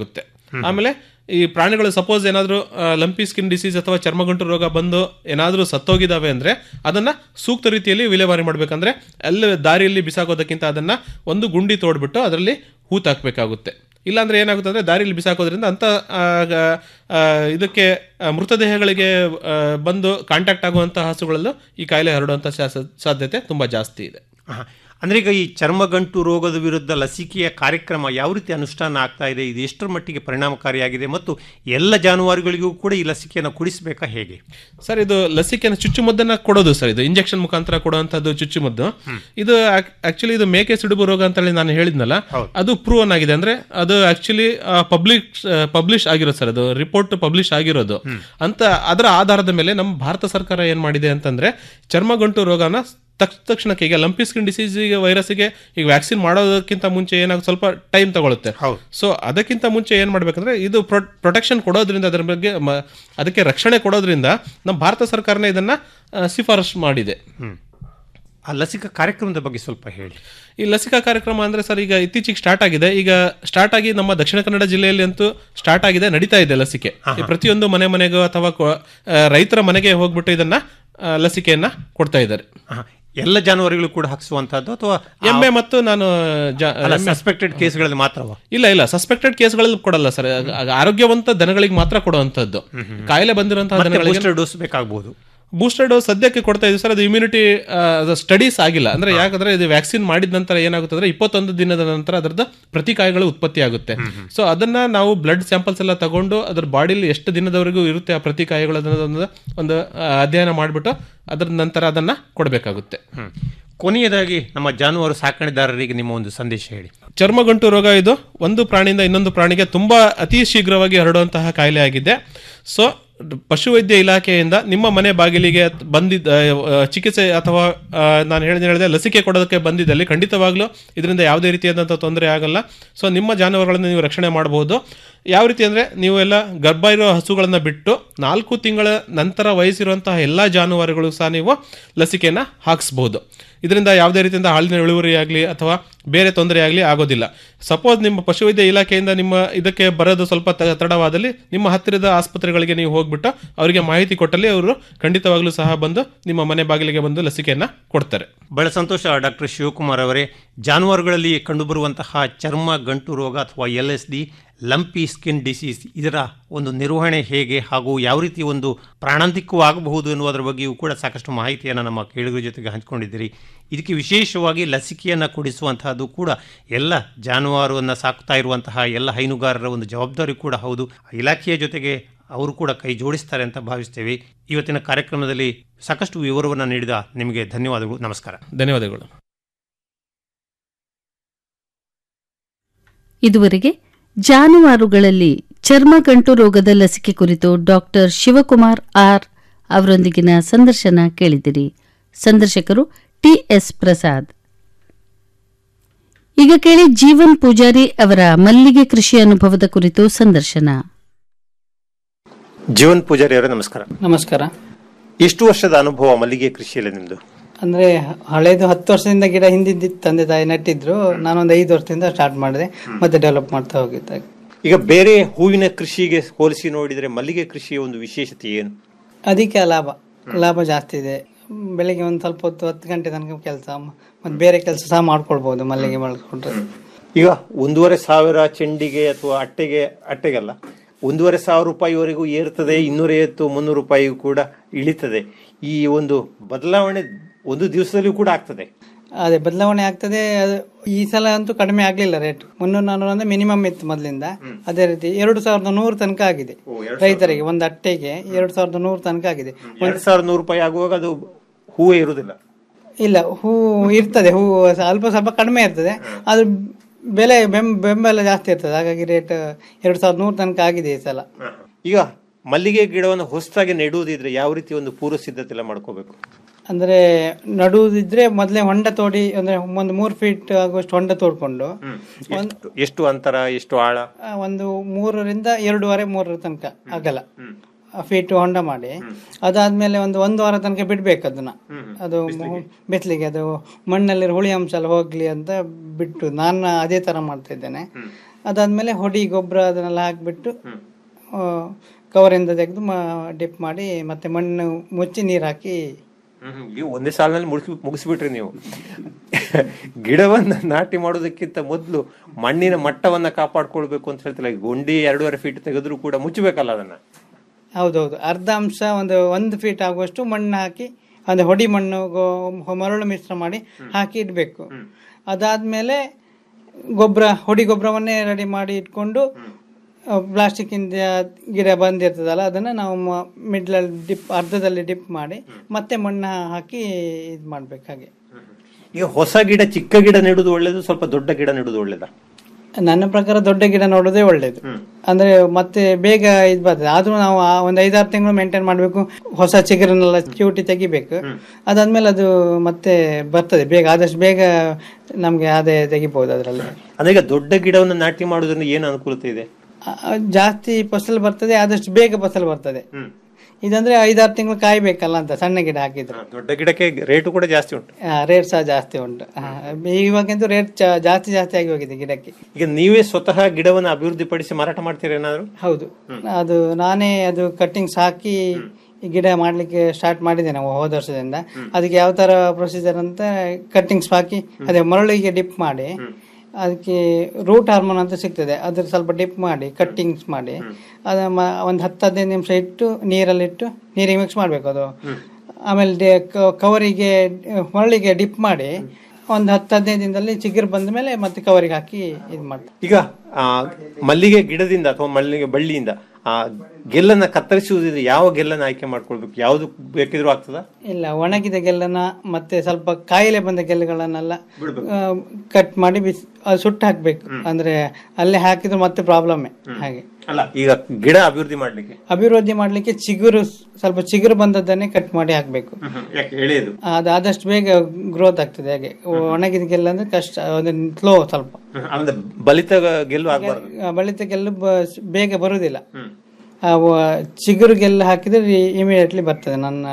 Speaker 4: ಆಮೇಲೆ ಈ ಪ್ರಾಣಿಗಳು ಸಪೋಸ್ ಏನಾದರೂ ಲಂಪಿ ಸ್ಕಿನ್ ಡಿಸೀಸ್ ಅಥವಾ ಚರ್ಮಗಂಟು ರೋಗ ಬಂದು ಏನಾದರೂ ಸತ್ತೋಗಿದಾವೆ ಅಂದ್ರೆ ಅದನ್ನ ಸೂಕ್ತ ರೀತಿಯಲ್ಲಿ ವಿಲೇವಾರಿ ಮಾಡ್ಬೇಕಂದ್ರೆ ಅಲ್ಲಿ ದಾರಿಯಲ್ಲಿ ಬಿಸಾಕೋದಕ್ಕಿಂತ ಅದನ್ನ ಒಂದು ಗುಂಡಿ ತೋಡ್ಬಿಟ್ಟು ಅದರಲ್ಲಿ ಹೂತಾಕ್ಬೇಕಾಗುತ್ತೆ ಇಲ್ಲಾಂದ್ರೆ ಏನಾಗುತ್ತೆ ಅಂದ್ರೆ ದಾರಿಯಲ್ಲಿ ಬಿಸಾಕೋದ್ರಿಂದ ಅಂತ ಆ, ಆ, ಇದಕ್ಕೆ ಆ, ಮೃತದೇಹಗಳಿಗೆ ಆ, ಬಂದು ಕಾಂಟ್ಯಾಕ್ಟ್ ಆಗುವಂತಹ ಹಸುಗಳಲ್ಲೂ ಈ ಕಾಯಿಲೆ ಹರಡುವಂಥ ಶಾ- ಸಾಧ್ಯತೆ ತುಂಬಾ ಜಾಸ್ತಿ ಇದೆ
Speaker 7: ಆಹಾ. ಅಂದ್ರೆ ಈಗ ಈ ಚರ್ಮಗಂಟು ರೋಗದ ವಿರುದ್ಧ ಲಸಿಕೆಯ ಕಾರ್ಯಕ್ರಮ ಯಾವ ರೀತಿ ಅನುಷ್ಠಾನ ಆಗ್ತಾ ಇದೆ ಇದು ಎಷ್ಟರ ಮಟ್ಟಿಗೆ ಪರಿಣಾಮಕಾರಿಯಾಗಿದೆ ಮತ್ತು ಎಲ್ಲ ಜಾನುವಾರುಗಳಿಗೂ ಕೂಡ ಈ ಲಸಿಕೆಯನ್ನು ಕೊಡಿಸಬೇಕಾ ಹೇಗೆ
Speaker 4: ಸರ್ ಇದು ಲಸಿಕೆನ ಚುಚ್ಚುಮದ್ದನ್ನ ಕೊಡೋದು ಸರ್ ಇದು ಇಂಜೆಕ್ಷನ್ ಮುಖಾಂತರ ಕೊಡುವಂತದ್ದು ಚುಚ್ಚುಮದ್ದು ಇದು ಆಕ್ಚುಲಿ ಇದು ಮೇಕೆ ಸಿಡುಬು ರೋಗ ಅಂತ ಹೇಳಿ ನಾನು ಹೇಳಿದ್ನಲ್ಲ ಅದು ಪ್ರೂವನ್ ಆಗಿದೆ ಅಂದ್ರೆ ಅದು ಆಕ್ಚುಲಿ ಪಬ್ಲಿಷ್ ಪಬ್ಲಿಷ್ ಆಗಿರೋದು ಸರ್ ಅದು ರಿಪೋರ್ಟ್ ಪಬ್ಲಿಷ್ ಆಗಿರೋದು ಅಂತ ಅದರ ಆಧಾರದ ಮೇಲೆ ನಮ್ಮ ಭಾರತ ಸರ್ಕಾರ ಏನ್ ಮಾಡಿದೆ ಅಂತಂದ್ರೆ ಚರ್ಮಗಂಟು ರೋಗನ ತಕ್ಷ ತಕ್ಷಣಕ್ಕೆ ಈಗ ಲಂಪಿ ಸ್ಕಿನ್ ಡಿಸೀಸ್ಗೆ ವೈರಸ್ಗೆ ಈಗ ವ್ಯಾಕ್ಸಿನ್ ಮಾಡೋದಕ್ಕಿಂತ ಮುಂಚೆ ಏನಾಗುತ್ತೆ ಸ್ವಲ್ಪ ಟೈಮ್ ತಗೊಳುತ್ತೆ ಸೊ ಅದಕ್ಕಿಂತ ಮುಂಚೆ ಏನ್ ಮಾಡ್ಬೇಕಂದ್ರೆ ಇದು ಪ್ರೊಟೆಕ್ಷನ್ ಕೊಡೋದ್ರಿಂದ ಅದರ ಬಗ್ಗೆ ಮ- ಅದಕ್ಕೆ ರಕ್ಷಣೆ ಕೊಡೋದ್ರಿಂದ ನಮ್ಮ ಭಾರತ ಸರ್ಕಾರನೇ ಇದನ್ನ ಆ, ಶಿಫಾರಸು ಮಾಡಿದೆ
Speaker 7: ಆ ಲಸಿಕಾ ಕಾರ್ಯಕ್ರಮದ ಬಗ್ಗೆ ಸ್ವಲ್ಪ ಹೇಳಿ
Speaker 4: ಈ ಲಸಿಕಾ ಕಾರ್ಯಕ್ರಮ ಅಂದ್ರೆ ಸರ್ ಈಗ ಇತ್ತೀಚೆಗೆ ಸ್ಟಾರ್ಟ್ ಆಗಿದೆ ಈಗ ಸ್ಟಾರ್ಟ್ ಆಗಿ ನಮ್ಮ ದಕ್ಷಿಣ ಕನ್ನಡ ಜಿಲ್ಲೆಯಲ್ಲಿ ಅಂತೂ ಸ್ಟಾರ್ಟ್ ಆಗಿದೆ ನಡೀತಾ ಇದೆ ಲಸಿಕೆ ಈ ಪ್ರತಿಯೊಂದು ಮನೆ ಮನೆಗೂ ಅಥವಾ ಕೊ- ಆ, ರೈತರ ಮನೆಗೆ ಹೋಗ್ಬಿಟ್ಟು ಇದನ್ನ ಆ, ಲಸಿಕೆಯನ್ನ ಕೊಡ್ತಾ ಇದ್ದಾರೆ
Speaker 7: ಆಹಾ. ಎಲ್ಲ ಜಾನುವಾರುಗಳು ಕೂಡ ಹಾಕಿಸುವಂತಹದ್ದು ಅಥವಾ
Speaker 4: ಎಮ್ಮೆ ಮತ್ತು ನಾನು ಜ-
Speaker 7: ಸಸ್ಪೆಕ್ಟೆಡ್ ಕೇಸ್ಗಳಲ್ಲಿ ಮಾತ್ರವಾ
Speaker 4: ಇಲ್ಲ ಇಲ್ಲ ಸಸ್ಪೆಕ್ಟೆಡ್ ಕೇಸ್ಗಳಲ್ಲಿ ಕೊಡಲ್ಲ ಸರ್ ಆರೋಗ್ಯವಂತ ದನಗಳಿಗೆ ಮಾತ್ರ ಕೊಡುವಂತದ್ದು ಕಾಯಿಲೆ ಬಂದಿರುವಂತಹ ದನಗಳಿಗೆ
Speaker 7: ಬೂಸ್ಟರ್ ಡೋಸ್ ಬೇಕಾಗಬಹುದು
Speaker 4: ಬೂಸ್ಟರ್ ಡೋಸ್ ಸದ್ಯಕ್ಕೆ ಕೊಡ್ತಾ ಇದ್ದೀವಿ ಸರ್ ಅದು ಇಮ್ಯುನಿಟಿ ಸ್ಟಡೀಸ್ ಆಗಿಲ್ಲ ಅಂದ್ರೆ ಯಾಕಂದ್ರೆ ಇದು ವ್ಯಾಕ್ಸಿನ್ ಮಾಡಿದ ನಂತರ ಏನಾಗುತ್ತೆ ಅಂದ್ರೆ ಇಪ್ಪತ್ತೊಂದು ದಿನದ ನಂತರ ಅದರದ್ದು ಪ್ರತಿಕಾಯಗಳು ಉತ್ಪತ್ತಿ ಆಗುತ್ತೆ ಸೊ ಅದನ್ನ ನಾವು ಬ್ಲಡ್ ಸ್ಯಾಂಪಲ್ಸ್ ಎಲ್ಲ ತಗೊಂಡು ಅದ್ರ ಬಾಡಿಲಿ ಎಷ್ಟು ದಿನದವರೆಗೂ ಇರುತ್ತೆ ಆ ಪ್ರತಿಕಾಯಗಳು ಅದನ್ನ ಒಂದು ಆ, ಅಧ್ಯಯನ ಮಾಡಿಬಿಟ್ಟು ಅದರ ನಂತರ ಅದನ್ನ ಕೊಡಬೇಕಾಗುತ್ತೆ
Speaker 7: ಕೊನೆಯದಾಗಿ ನಮ್ಮ ಜಾನುವಾರು ಸಾಕಣೆದಾರರಿಗೆ ನಿಮ್ಮ ಒಂದು ಸಂದೇಶ ಹೇಳಿ
Speaker 4: ಚರ್ಮಗಂಟು ರೋಗ ಇದು ಒಂದು ಪ್ರಾಣಿಯಿಂದ ಇನ್ನೊಂದು ಪ್ರಾಣಿಗೆ ತುಂಬಾ ಅತಿ ಶೀಘ್ರವಾಗಿ ಹರಡುವಂತಹ ಕಾಯಿಲೆ ಆಗಿದೆ ಸೊ ಪಶುವೈದ್ಯ ಇಲಾಖೆಯಿಂದ ನಿಮ್ಮ ಮನೆ ಬಾಗಿಲಿಗೆ ಬಂದಿದ್ದ ಆ, ಚಿಕಿತ್ಸೆ ಅಥವಾ ಆ, ನಾನು ಹೇಳಿದ ಹೇಳಿದೆ ಲಸಿಕೆ ಕೊಡೋದಕ್ಕೆ ಬಂದಿದ್ದಲ್ಲಿ ಖಂಡಿತವಾಗ್ಲೂ ಇದರಿಂದ ಯಾವುದೇ ರೀತಿಯಾದಂಥ ತೊಂದರೆ ಆಗಲ್ಲ ಸೊ ನಿಮ್ಮ ಜಾನುವಾರುಗಳನ್ನು ನೀವು ರಕ್ಷಣೆ ಮಾಡಬಹುದು ಯಾವ ರೀತಿ ಅಂದರೆ ನೀವು ಎಲ್ಲ ಗರ್ಭ ಇರೋ ಹಸುಗಳನ್ನು ಬಿಟ್ಟು ನಾಲ್ಕು ತಿಂಗಳ ನಂತರ ವಯಸ್ಸಿರುವಂತಹ ಎಲ್ಲ ಜಾನುವಾರುಗಳು ಸಹ ನೀವು ಲಸಿಕೆಯನ್ನು ಹಾಕಿಸ್ಬೋದು ಇದರಿಂದ ಯಾವುದೇ ರೀತಿಯಿಂದ ಹಾಲಿನ ಇಳುವರಿ ಆಗಲಿ ಅಥವಾ ಬೇರೆ ತೊಂದರೆ ಆಗಲಿ ಆಗೋದಿಲ್ಲ ಸಪೋಸ್ ನಿಮ್ಮ ಪಶುವೈದ್ಯ ಇಲಾಖೆಯಿಂದ ನಿಮ್ಮ ಇದಕ್ಕೆ ಬರೋದು ಸ್ವಲ್ಪ ತ- ತಡವಾದಲ್ಲಿ ನಿಮ್ಮ ಹತ್ತಿರದ ಆಸ್ಪತ್ರೆಗಳಿಗೆ ನೀವು ಹೋಗ್ಬಿಟ್ಟು ಅವರಿಗೆ ಮಾಹಿತಿ ಕೊಟ್ಟಲ್ಲಿ ಅವರು ಖಂಡಿತವಾಗ್ಲೂ ಸಹ ಬಂದು ನಿಮ್ಮ ಮನೆ ಬಾಗಿಲಿಗೆ ಬಂದು ಲಸಿಕೆಯನ್ನು ಕೊಡ್ತಾರೆ
Speaker 7: ಬಹಳ ಸಂತೋಷ ಡಾಕ್ಟರ್ ಶಿವಕುಮಾರ್ ಅವರೇ ಜಾನುವಾರುಗಳಲ್ಲಿ ಕಂಡುಬರುವಂತಹ ಚರ್ಮ ಗಂಟು ರೋಗ ಅಥವಾ L S D lumpy skin disease ಇದರ ಒಂದು ನಿರ್ವಹಣೆ ಹೇಗೆ ಹಾಗೂ ಯಾವ ರೀತಿ ಒಂದು ಪ್ರಾಣಾಂತಿಕವೂ ಆಗಬಹುದು ಎನ್ನುವುದರ ಬಗ್ಗೆಯೂ ಕೂಡ ಸಾಕಷ್ಟು ಮಾಹಿತಿಯನ್ನು ನಮ್ಮ ಕೇಳುಗರ ಜೊತೆಗೆ ಹಂಚಿಕೊಂಡಿದ್ದೀರಿ ಇದಕ್ಕೆ ವಿಶೇಷವಾಗಿ ಲಸಿಕೆಯನ್ನು ಕೊಡಿಸುವಂತಹದ್ದು ಕೂಡ ಎಲ್ಲ ಜಾನುವಾರುವನ್ನು ಸಾಕ್ತಾ ಇರುವಂತಹ ಎಲ್ಲ ಹೈನುಗಾರರ ಒಂದು ಜವಾಬ್ದಾರಿ ಕೂಡ ಹೌದು ಇಲಾಖೆಯ ಜೊತೆಗೆ ಅವರು ಕೂಡ ಕೈ ಜೋಡಿಸ್ತಾರೆ ಅಂತ ಭಾವಿಸ್ತೇವೆ ಇವತ್ತಿನ ಕಾರ್ಯಕ್ರಮದಲ್ಲಿ ಸಾಕಷ್ಟು ವಿವರವನ್ನು ನೀಡಿದ ನಿಮಗೆ ಧನ್ಯವಾದಗಳು ನಮಸ್ಕಾರ
Speaker 4: ಧನ್ಯವಾದಗಳು
Speaker 5: ಇದುವರೆಗೆ ಜಾನುವಾರುಗಳಲ್ಲಿ ಚರ್ಮಗಂಟು ರೋಗದ ಲಸಿಕೆ ಕುರಿತು ಡಾಕ್ಟರ್ ಶಿವಕುಮಾರ್ ಆರ್ ಅವರೊಂದಿಗಿನ ಸಂದರ್ಶನ ಕೇಳಿದಿರಿ ಸಂದರ್ಶಕರು ಟಿಎಸ್ ಪ್ರಸಾದ್ ಈಗ ಕೇಳಿ ಜೀವನ್ ಪೂಜಾರಿ ಅವರ ಮಲ್ಲಿಗೆ ಕೃಷಿ ಅನುಭವದ ಕುರಿತು ಸಂದರ್ಶನ
Speaker 7: ಜೀವನ್ ಪೂಜಾರಿ ಅವರೇ ನಮಸ್ಕಾರ
Speaker 8: ನಮಸ್ಕಾರ
Speaker 7: ಎಷ್ಟು ವರ್ಷದ ಅನುಭವ ಮಲ್ಲಿಗೆ ಕೃಷಿಯಲ್ಲಿ ನಿಮ್ದು
Speaker 8: ಅಂದ್ರೆ ಹಳೇದು ಹತ್ತು ವರ್ಷದಿಂದ ಗಿಡ ಹಿಂದಿದ್ದಿತ್ತು ತಂದೆ ತಾಯಿ ನೆಟ್ಟಿದ್ರು ನಾನೊಂದು ಐದು ವರ್ಷದಿಂದ ಸ್ಟಾರ್ಟ್ ಮಾಡಿದೆ ಮತ್ತೆ ಡೆವಲಪ್ ಮಾಡ್ತಾ ಹೋಗಿದ್ದೆ
Speaker 7: ಈಗ ಬೇರೆ ಹೂವಿನ ಕೃಷಿಗೆ ಹೋಲಿಸಿ ನೋಡಿದರೆ ಮಲ್ಲಿಗೆ ಕೃಷಿಯ ಒಂದು ವಿಶೇಷತೆ ಏನು
Speaker 8: ಅದಕ್ಕೆ ಲಾಭ ಲಾಭ ಜಾಸ್ತಿ ಇದೆ ಬೆಳಿಗ್ಗೆ ಒಂದು ಸ್ವಲ್ಪ ಹೊತ್ತು ಹತ್ತು ಗಂಟೆ ತನಕ ಕೆಲಸ ಮತ್ತೆ ಬೇರೆ ಕೆಲಸ ಸಹ ಮಾಡ್ಕೊಳ್ಬಹುದು ಮಲ್ಲಿಗೆ ಬೆಳೆಸ್ಕೊಂಡ್ರೆ
Speaker 7: ಈಗ ಒಂದೂವರೆ ಸಾವಿರ ಚೆಂಡಿಗೆ ಅಥವಾ ಅಟ್ಟೆಗೆ ಅಟ್ಟೆಗಲ್ಲ ಒಂದೂವರೆ ಸಾವಿರ ರೂಪಾಯಿವರೆಗೂ ಏರ್ತದೆ ಇನ್ನೂರೈವತ್ತು ಮುನ್ನೂರು ರೂಪಾಯಿಗೂ ಕೂಡ ಇಳಿತದೆ ಈ ಒಂದು ಬದಲಾವಣೆ ಒಂದು ದಿವಸದಲ್ಲಿಯೂ ಕೂಡ ಆಗ್ತದೆ
Speaker 8: ಅದೇ ಬದಲಾವಣೆ ಆಗ್ತದೆ ಅದು ಈ ಸಲ ಅಂತೂ ಕಡಿಮೆ ಆಗ್ಲಿಲ್ಲ ರೇಟ್ ಮುನ್ನೂರು ನಾನ್ನೂರು ಅಂದ್ರೆ ಮಿನಿಮಮ್ ಇತ್ತು ಮೊದಲಿಂದ ಅದೇ ರೀತಿ ಎರಡು ಸಾವಿರದ ನೂರು ತನಕ ಆಗಿದೆ ರೈತರಿಗೆ ಒಂದು ಅಟ್ಟೆಗೆ ಎರಡು ಸಾವಿರದ ನೂರು ತನಕ ಆಗಿದೆ
Speaker 7: ಎರಡು ಸಾವಿರದ ನೂರು ರೂಪಾಯಿ ಆಗುವಾಗ ಅದು ಹೂವೇ ಇರುವುದಿಲ್ಲ
Speaker 8: ಇಲ್ಲ ಹೂ ಇರ್ತದೆ ಹೂ ಸ್ವಲ್ಪ ಸ್ವಲ್ಪ ಕಡಿಮೆ ಇರ್ತದೆ ಅದು ಬೆಲೆ ಬೆಂ ಬೆಂಬಲ ಜಾಸ್ತಿ ಇರ್ತದೆ ಹಾಗಾಗಿ ರೇಟ್ ಎರಡು ಸಾವಿರದ ನೂರು ತನಕ ಆಗಿದೆ ಈ ಸಲ
Speaker 7: ಈಗ ಮಲ್ಲಿಗೆ ಗಿಡವನ್ನು ಹೊಸದಾಗಿ ನೆಡುವುದಿದ್ರೆ ಯಾವ ರೀತಿ ಒಂದು ಪೂರ್ವ ಸಿದ್ಧತೆ ಎಲ್ಲ ಮಾಡ್ಕೋಬೇಕು
Speaker 8: ಅಂದ್ರೆ ನಡುವುದಿದ್ರೆ ಮೊದಲೇ ಹೊಂಡ ತೋಡಿ ಅಂದ್ರೆ ಒಂದು ಮೂರು ಫೀಟ್ ಆಗುವಷ್ಟು ಹೊಂಡ ತೋಡ್ಕೊಂಡು ಒಂದು
Speaker 7: ಎಷ್ಟು- ಎಷ್ಟು ಅಂತರ ಎಷ್ಟು ಆಳ
Speaker 8: ಆ, ಒಂದು ಮೂರರಿಂದ ಎರಡೂವರೆ ಮೂರರ ತನಕ ಆಗಲ್ಲ ಫೀಟ್ ಹೊಂಡ ಮಾಡಿ ಅದಾದ್ಮೇಲೆ ಒಂದು ಒಂದು ವಾರ ತನಕ ಬಿಡ್ಬೇಕು ಅದನ್ನ ಅದು ಬಿಸ್ಲಿಗೆ ಅದು ಮಣ್ಣಲ್ಲಿ ಹುಳಿ ಅಂಶ ಎಲ್ಲ ಹೋಗ್ಲಿ ಅಂತ ಬಿಟ್ಟು ನಾನು ಅದೇ ತರ ಮಾಡ್ತಾ ಇದ್ದೇನೆ ಅದಾದ್ಮೇಲೆ ಹೊಡಿ ಗೊಬ್ಬರ ಅದನ್ನೆಲ್ಲ ಹಾಕಿಬಿಟ್ಟು ಕವರಿಂದ ತೆಗೆದು ಡಿಪ್ ಮಾಡಿ ಮತ್ತೆ ಮಣ್ಣು ಮುಚ್ಚಿ ನೀರು ಹಾಕಿ
Speaker 7: ನೀವು ಒಂದೇ ಸಾಲಿನಲ್ಲಿ ಮುಗಿಸಿ ಮುಗಿಸ್ಬಿಟ್ರಿ ನೀವು ಗಿಡವನ್ನ ನಾಟಿ ಮಾಡೋದಕ್ಕಿಂತ ಮೊದಲು ಮಣ್ಣಿನ ಮಟ್ಟವನ್ನ ಕಾಪಾಡ್ಕೊಳ್ಬೇಕು ಅಂತ ಹೇಳ್ತಿಲ್ಲ ಈಗ ಗುಂಡಿ ಎರಡೂವರೆ ಫೀಟ್ ತೆಗೆದ್ರು ಕೂಡ ಮುಚ್ಚಬೇಕಲ್ಲ ಅದನ್ನ
Speaker 8: ಹೌದೌದು ಅರ್ಧ ಅಂಶ ಒಂದು ಒಂದು ಫೀಟ್ ಆಗುವಷ್ಟು ಮಣ್ಣು ಹಾಕಿ ಅಂದ್ರೆ ಹೊಡಿ ಮಣ್ಣು ಗೋ- ಮರಳು ಮಿಶ್ರ ಮಾಡಿ ಹಾಕಿ ಇಡಬೇಕು ಅದಾದ್ಮೇಲೆ ಗೊಬ್ಬರ ಹೊಡಿ ಗೊಬ್ಬರವನ್ನೇ ರೆಡಿ ಮಾಡಿ ಇಟ್ಕೊಂಡು ಪ್ಲಾಸ್ಟಿಕ್ ಇಂದ ಗಿಡ ಬಂದಿರ್ತದಲ್ಲ ಅದನ್ನ ನಾವು ಮಿಡ್ಲಲ್ಲಿ ಡಿಪ್ ಅರ್ಧದಲ್ಲಿ ಡಿಪ್ ಮಾಡಿ ಮತ್ತೆ ಮಣ್ಣು ಹಾಕಿ ಇದು ಮಾಡ್ಬೇಕು ಹಾಗೆ
Speaker 7: ಈಗ ಹೊಸ ಗಿಡ ಚಿಕ್ಕ ಗಿಡ ನೆಡುದು ಒಳ್ಳೇದು ಸ್ವಲ್ಪ ದೊಡ್ಡ ಗಿಡ ನೆಡುದು ಒಳ್ಳೇದಾ
Speaker 8: ನನ್ನ ಪ್ರಕಾರ ದೊಡ್ಡ ಗಿಡ ನೋಡೋದೇ ಒಳ್ಳೇದು ಅಂದ್ರೆ ಮತ್ತೆ ಬೇಗ ಇದು ಬರ್ತದೆ ಆದ್ರೂ ನಾವು ಆ ಒಂದು ಐದಾರು ತಿಂಗಳು ಮೇಂಟೈನ್ ಮಾಡಬೇಕು ಹೊಸ ಚಿಗುರನ್ನೆಲ್ಲ ಚಿವುಟಿ ತೆಗಿಬೇಕು ಅದಾದ್ಮೇಲೆ ಅದು ಮತ್ತೆ ಬರ್ತದೆ ಬೇಗ ಆದಷ್ಟು ಬೇಗ ನಮ್ಗೆ ಆದಾಯ ತೆಗಿಬಹುದು ಅದರಲ್ಲಿ
Speaker 7: ಅಂದ್ರೆ ಈಗ ದೊಡ್ಡ ಗಿಡವನ್ನು ನಾಟಿ ಮಾಡೋದ್ರಿಂದ ಏನು ಅನುಕೂಲತೆ ಇದೆ
Speaker 8: ಜಾಸ್ತಿ ಫಸಲು ಬರ್ತದೆ ಆದಷ್ಟು ಬೇಗ ಫಸಲು ಬರ್ತದೆ ಇದಂದ್ರೆ ಐದಾರು ತಿಂಗಳು ಕಾಯ್ಬೇಕಲ್ಲ ಅಂತ ಸಣ್ಣ ಗಿಡ ಹಾಕಿದ್ರೆ
Speaker 7: ದೊಡ್ಡ ಗಿಡಕ್ಕೆ ರೇಟು ಕೂಡ ಜಾಸ್ತಿ ಉಂಟು
Speaker 8: ರೇಟ್ ಸಹ ಜಾಸ್ತಿ ಉಂಟು ಆ, ಇವಾಗಂತೂ ರೇಟ್ ಜಾಸ್ತಿ ಜಾಸ್ತಿ ಆಗಿ ಹೋಗಿದೆ ಗಿಡಕ್ಕೆ
Speaker 7: ಈಗ ನೀವೇ ಸ್ವತಃ ಗಿಡವನ್ನು ಅಭಿವೃದ್ಧಿಪಡಿಸಿ ಮಾರಾಟ ಮಾಡ್ತೀರಾ ಏನಾದ್ರು
Speaker 8: ಹೌದು ಅದು ನಾನೇ ಅದು ಕಟ್ಟಿಂಗ್ಸ್ ಹಾಕಿ ಈ ಗಿಡ ಮಾಡ್ಲಿಕ್ಕೆ ಸ್ಟಾರ್ಟ್ ಮಾಡಿದ್ದೇನೆ ಹೋದ ವರ್ಷದಿಂದ ಅದಕ್ಕೆ ಯಾವ ತರ ಪ್ರೊಸೀಜರ್ ಅಂತ ಕಟ್ಟಿಂಗ್ಸ್ ಹಾಕಿ ಅದೇ ಮರಳಿಗೆ ಡಿಪ್ ಮಾಡಿ ಅದಕ್ಕೆ ರೂಟ್ ಹಾರ್ಮೋನ್ ಅಂತ ಸಿಗ್ತದೆ ಅದ್ರ ಸ್ವಲ್ಪ ಡಿಪ್ ಮಾಡಿ ಕಟ್ಟಿಂಗ್ಸ್ ಮಾಡಿ ಅದ ಒಂದು ಹತ್ತು ಹದಿನೈದು ನಿಮಿಷ ಇಟ್ಟು ನೀರಲ್ಲಿ ಇಟ್ಟು ನೀರಿಗೆ ಮಿಕ್ಸ್ ಮಾಡಬೇಕು ಅದು ಆಮೇಲೆ ಡೆ- ಕ- ಕವರಿಗೆ ಮರಳಿಗೆ ಡಿಪ್ ಮಾಡಿ ಒಂದು ಹತ್ತು ಹದಿನೈದು ದಿನದಲ್ಲಿ ಚಿಗುರು ಬಂದ ಮೇಲೆ ಮತ್ತೆ ಕವರಿಗೆ ಹಾಕಿ ಇದು ಮಾಡ್ತಾರೆ
Speaker 7: ಈಗ ಆ, ಮಲ್ಲಿಗೆ ಗಿಡದಿಂದ ಅಥವಾ ಮಲ್ಲಿಗೆ ಬಳ್ಳಿಯಿಂದ ಆ ಗೆಲ್ಲನ್ನ ಕತ್ತರಿಸುವುದಿದ್ರೆ ಯಾವ ಗೆಲ್ಲನ್ನ ಆಯ್ಕೆ ಮಾಡ್ಕೊಳ್ಬೇಕು ಯಾವ್ದು ಬೇಕಿದ್ರು ಆಗ್ತದಾ
Speaker 8: ಇಲ್ಲ ಒಣಗಿದ ಗೆಲ್ಲನ ಮತ್ತೆ ಸ್ವಲ್ಪ ಕಾಯಿಲೆ ಬಂದ ಗೆಲ್ಲುಗಳನ್ನೆಲ್ಲ ಕಟ್ ಮಾಡಿ ಬಿಸಿ ಅದು ಸುಟ್ಟು ಹಾಕ್ಬೇಕು ಅಂದ್ರೆ ಅಲ್ಲೇ ಹಾಕಿದ್ರೆ ಮತ್ತೆ ಪ್ರಾಬ್ಲಮ್ ಹಾಗೆ
Speaker 7: ಅಲ್ಲ ಈಗ ಗಿಡ ಅಭಿವೃದ್ಧಿ ಮಾಡ್ಲಿಕ್ಕೆ
Speaker 8: ಅಭಿವೃದ್ಧಿ ಮಾಡ್ಲಿಕ್ಕೆ ಚಿಗುರು ಸ್ವಲ್ಪ ಚಿಗುರು ಬಂದದ್ದನ್ನೇ ಕಟ್ ಮಾಡಿ ಹಾಕ್ಬೇಕು
Speaker 7: ಯಾಕೆ ಎಳೆಯದು
Speaker 8: ಅದು ಆದಷ್ಟು ಬೇಗ ಗ್ರೋತ್ ಆಗ್ತದೆ ಹಾಗೆ ಒಣಗಿದ ಗೆಲ್ಲ ಅಂದ್ರೆ ಕಷ್ಟ ಒಂದು ಸ್ಲೋ ಸ್ವಲ್ಪ
Speaker 7: ಅಂದ್ರೆ ಬಲಿತ ಗೆಲ್ಲು ಆಗ್ಬಾರ್ದು
Speaker 8: ಆ, ಬಳಿತ ಗೆಲ್ಲು ಬ- ಬೇಗ ಬರುವುದಿಲ್ಲ ಆ, ವ- ಚಿಗುರು ಗೆಲ್ಲ ಹಾಕಿದ್ರೆ ಇಮಿಡಿಯೇಟ್ಲಿ ಬರ್ತದೆ ನನ್ನ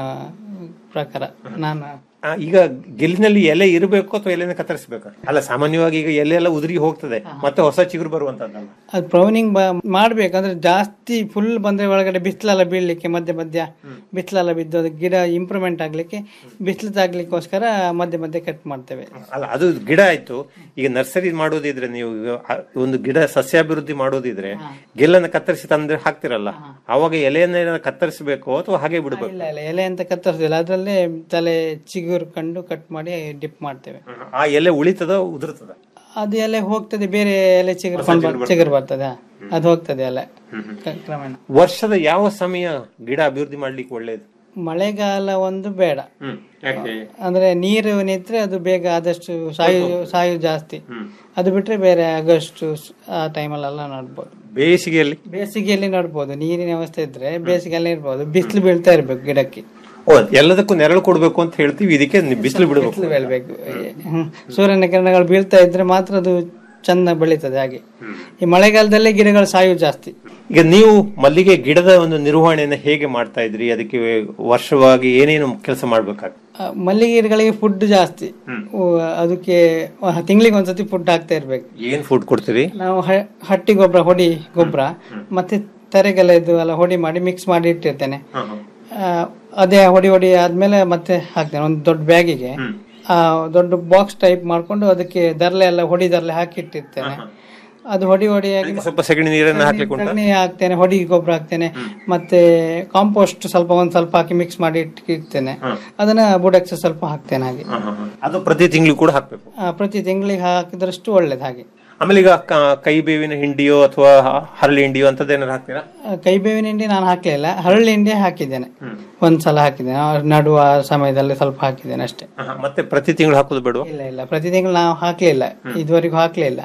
Speaker 8: ಪ್ರಕಾರ ನಾನು
Speaker 7: ಆ, ಈಗ ಗೆಲ್ಲಿನಲ್ಲಿ ಎಲೆ ಇರಬೇಕು ಅಥವಾ ಎಲೆನ ಕತ್ತರಿಸಬೇಕು ಅಲ್ಲ ಸಾಮಾನ್ಯವಾಗಿ ಈಗ ಎಲೆ ಎಲ್ಲ ಉದುರಿ ಹೋಗ್ತದೆ ಮತ್ತೆ ಹೊಸ ಚಿಗುರು ಬರುವಂತದ್ದಲ್ಲ
Speaker 8: ಅದು ಪ್ರೌನಿಂಗ್ ಮಾಡ್ಬೇಕು ಅಂದ್ರೆ ಜಾಸ್ತಿ ಫುಲ್ ಬಂದ್ರೆ ಒಳಗಡೆ ಬಿಸಿಲೆಲ್ಲ ಬೀಳ್ಲಿಕ್ಕೆ ಮಧ್ಯ ಮಧ್ಯ ಬಿಸಿಲೆಲ್ಲ ಬಿದ್ದು ಅದು ಗಿಡ ಇಂಪ್ರೂವ್ಮೆಂಟ್ ಆಗ್ಲಿಕ್ಕೆ ಬಿಸಿಲು ತಾಗ್ಲಿಕ್ಕೋಸ್ಕರ ಮಧ್ಯ ಮಧ್ಯೆ ಕಟ್ ಮಾಡ್ತೇವೆ
Speaker 7: ಅಲ್ಲ ಅದು ಗಿಡ ಆಯ್ತು ಈಗ ನರ್ಸರಿ ಮಾಡೋದಿದ್ರೆ ನೀವು ಈಗ ಆ- ಒಂದು ಗಿಡ ಸಸ್ಯಾಭಿವೃದ್ಧಿ ಮಾಡೋದಿದ್ರೆ ಗೆಲ್ಲನ್ನ ಕತ್ತರಿಸಿ ತಂದ್ರೆ ಹಾಕ್ತಿರಲ್ಲ ಅವಾಗ ಎಲೆಯನ್ನ ಕತ್ತರಿಸಬೇಕು ಅಥವಾ ಹಾಗೆ ಬಿಡಬೇಕು
Speaker 8: ಇಲ್ಲ ಇಲ್ಲ ಎಲೆ ಅಂತ ಕತ್ತರಿಸೋದಿಲ್ಲ ಅದರಲ್ಲೇ ತಲೆ ಚಿಗುರು ಕಂಡು ಕಟ್ ಮಾಡಿ ಡಿಪ್ ಮಾಡ್ತೇವೆ
Speaker 7: ಆ ಎಲೆ ಉಳಿತದ ಉದುರ್ತದ
Speaker 8: ಅದು ಎಲೆ ಹೋಗ್ತದೆ ಬೇರೆ ಎಲೆ ಚಿಗುರು ಕೊಂಡು ಚಿಗುರು ಬರ್ತದೆ ಹಾ. ಅದು ಹೋಗ್ತದೆ ಎಲೆ ಕ- ಕ್ರಮೇಣ
Speaker 7: ವರ್ಷದ ಯಾವ ಸಮಯ ಗಿಡ ಅಭಿವೃದ್ಧಿ ಮಾಡ್ಲಿಕ್ಕೆ ಒಳ್ಳೇದು
Speaker 8: ಮಳೆಗಾಲ ಒಂದು ಬೇಡ
Speaker 7: ಯಾಕೆ
Speaker 8: ಅಂದ್ರೆ ನೀರು ನಿಂತ್ರೆ ಅದು ಬೇಗ ಆದಷ್ಟು ಸಾಯು ಸಾಯು ಜಾಸ್ತಿ ಅದು ಬಿಟ್ರೆ ಬೇರೆ ಆಗಸ್ಟ್ ಆ ಟೈಮಲ್ಲೆಲ್ಲ ನಡ್ಬೋದು
Speaker 7: ಬೇಸಿಗೆಯಲ್ಲಿ
Speaker 8: ಬೇಸಿಗೆಯಲ್ಲಿ ನಡ್ಬೋದು ನೀರಿನ ವ್ಯವಸ್ಥೆ ಇದ್ರೆ ಬೇಸಿಗೆಯಲ್ಲಿ ಇರ್ಬೋದು ಬಿಸಿಲು ಬೀಳ್ತಾ ಇರ್ಬೇಕು ಗಿಡಕ್ಕೆ
Speaker 7: ಓ ಎಲ್ಲದಕ್ಕೂ ನೆರಳು ಕೊಡ್ಬೇಕು ಅಂತ ಹೇಳ್ತೀವಿ ಇದಕ್ಕೆ ನಿ- ಬಿಸಿಲು ಬಿಡಬೇಕು
Speaker 8: ಬಿಸಿಲು ಬೀಳ್ಬೇಕು ಹ್ಮ್. ಸೂರ್ಯನ ಕಿರಣಗಳು ಬೀಳ್ತಾ ಇದ್ರೆ ಮಾತ್ರ ಅದು ಚಂದ ಬೆಳೀತದೆ ಹಾಗೆ ಈ ಮಳೆಗಾಲದಲ್ಲೇ ಗಿಡಗಳು ಸಾಯು ಜಾಸ್ತಿ
Speaker 7: ಈಗ ನೀವು ಮಲ್ಲಿಗೆ ಗಿಡದ ಒಂದು ನಿರ್ವಹಣೆಯನ್ನ ಹೇಗೆ ಮಾಡ್ತಾ ಇದ್ರಿ ಅದಕ್ಕೆ ವರ್ಷವಾಗಿ ಏನೇನು ಕೆಲಸ ಮಾಡ್ಬೇಕಾಗ್ತದೆ
Speaker 8: ಆ, ಮಲ್ಲಿಗೆ ಗಿಡಗಳಿಗೆ ಫುಡ್ ಜಾಸ್ತಿ ಓ, ಅದಕ್ಕೆ ತಿಂಗಳಿಗೆ ಒಂದ್ಸತಿ ಫುಡ್ ಹಾಕ್ತಾ ಇರ್ಬೇಕು
Speaker 7: ಏನ್ ಫುಡ್ ಕೊಡ್ತೀರಿ
Speaker 8: ನಾವು ಹ- ಹಟ್ಟಿ ಗೊಬ್ಬರ ಹೊಡಿ ಗೊಬ್ಬರ ಮತ್ತೆ ತರೆಗೆಲ್ಲ ಇದು ಎಲ್ಲ ಹೊಡಿ ಮಾಡಿ ಮಿಕ್ಸ್ ಮಾಡಿ ಇಟ್ಟಿರ್ತೇನೆ ಆ, ಅದೇ ಹೊಡಿ ಹೊಡಿ ಆದ್ಮೇಲೆ ಮತ್ತೆ ಹಾಕ್ತೇನೆ ಒಂದು ದೊಡ್ಡ ಬ್ಯಾಗಿಗೆ ಆ ದೊಡ್ಡ ಬಾಕ್ಸ್ ಟೈಪ್ ಮಾಡ್ಕೊಂಡು ಅದಕ್ಕೆ ದರ್ಲೆ ಎಲ್ಲ ಹೊಡಿ ದರ್ಲೆ ಹಾಕಿಟ್ಟಿರ್ತೇನೆ ಅದು ಹೊಡಿ ಹೊಡಿಯಾಗಿ
Speaker 7: ಅದಕ್ಕೆ ಸ್ವಲ್ಪ ಸಗಣಿ ನೀರನ್ನ ಹಾಕ್ಲಿಕ್ಕೆ ಉಂಟಾ
Speaker 8: ಸಗಣಿ ಹಾಕ್ತೇನೆ ಹೊಡಿ ಗೊಬ್ಬರ ಹಾಕ್ತೇನೆ ಮತ್ತೆ ಕಾಂಪೋಸ್ಟ್ ಸ್ವಲ್ಪ ಒಂದ್ ಸ್ವಲ್ಪ ಹಾಕಿ ಮಿಕ್ಸ್ ಮಾಡಿ ಇಟ್ಟಿರ್ತೇನೆ ಅದನ್ನ ಬುಡಕ್ಕೆ ಸ್ವಲ್ಪ ಹಾಕ್ತೇನೆ ಹಾಗೆ
Speaker 7: ಅದು ಪ್ರತಿ ತಿಂಗಳು ಕೂಡ ಹಾಕ್ಬೇಕು
Speaker 8: ಆ, ಪ್ರತಿ ತಿಂಗಳಿಗೆ ಹಾಕಿದ್ರಷ್ಟು ಒಳ್ಳೇದು ಹಾಗೆ
Speaker 7: ಆಮೇಲೆ ಈಗ ಕ- ಕೈ ಬೇವಿನ ಹಿಂಡಿಯೋ ಅಥವಾ ಹರಳಿ ಹಿಂಡಿಯೋ ಅಂತದೇನಾರು ಹಾಕ್ತೀರಾ
Speaker 8: ಆ, ಕೈ ಬೇವಿನ ಹಿಂಡಿ ನಾನು ಹಾಕ್ಲಿಲ್ಲ ಹರಳಿ ಹಿಂಡಿ ಹಾಕಿದ್ದೇನೆ ಒಂದ್ಸಲ ಹಾಕಿದ್ದೇನೆ ಆ, ನಡುವ ಸಮಯದಲ್ಲಿ ಸ್ವಲ್ಪ ಹಾಕಿದ್ದೇನೆ ಅಷ್ಟೇ
Speaker 7: ಆಹಾ, ಮತ್ತೆ ಪ್ರತಿ ತಿಂಗಳು ಹಾಕೋದು ಬೇಡವಾ
Speaker 8: ಇಲ್ಲ ಇಲ್ಲ ಪ್ರತಿ ತಿಂಗಳು ನಾವು ಹಾಕ್ಲಿಲ್ಲ ಇದುವರೆಗೂ ಹಾಕ್ಲಿಲ್ಲ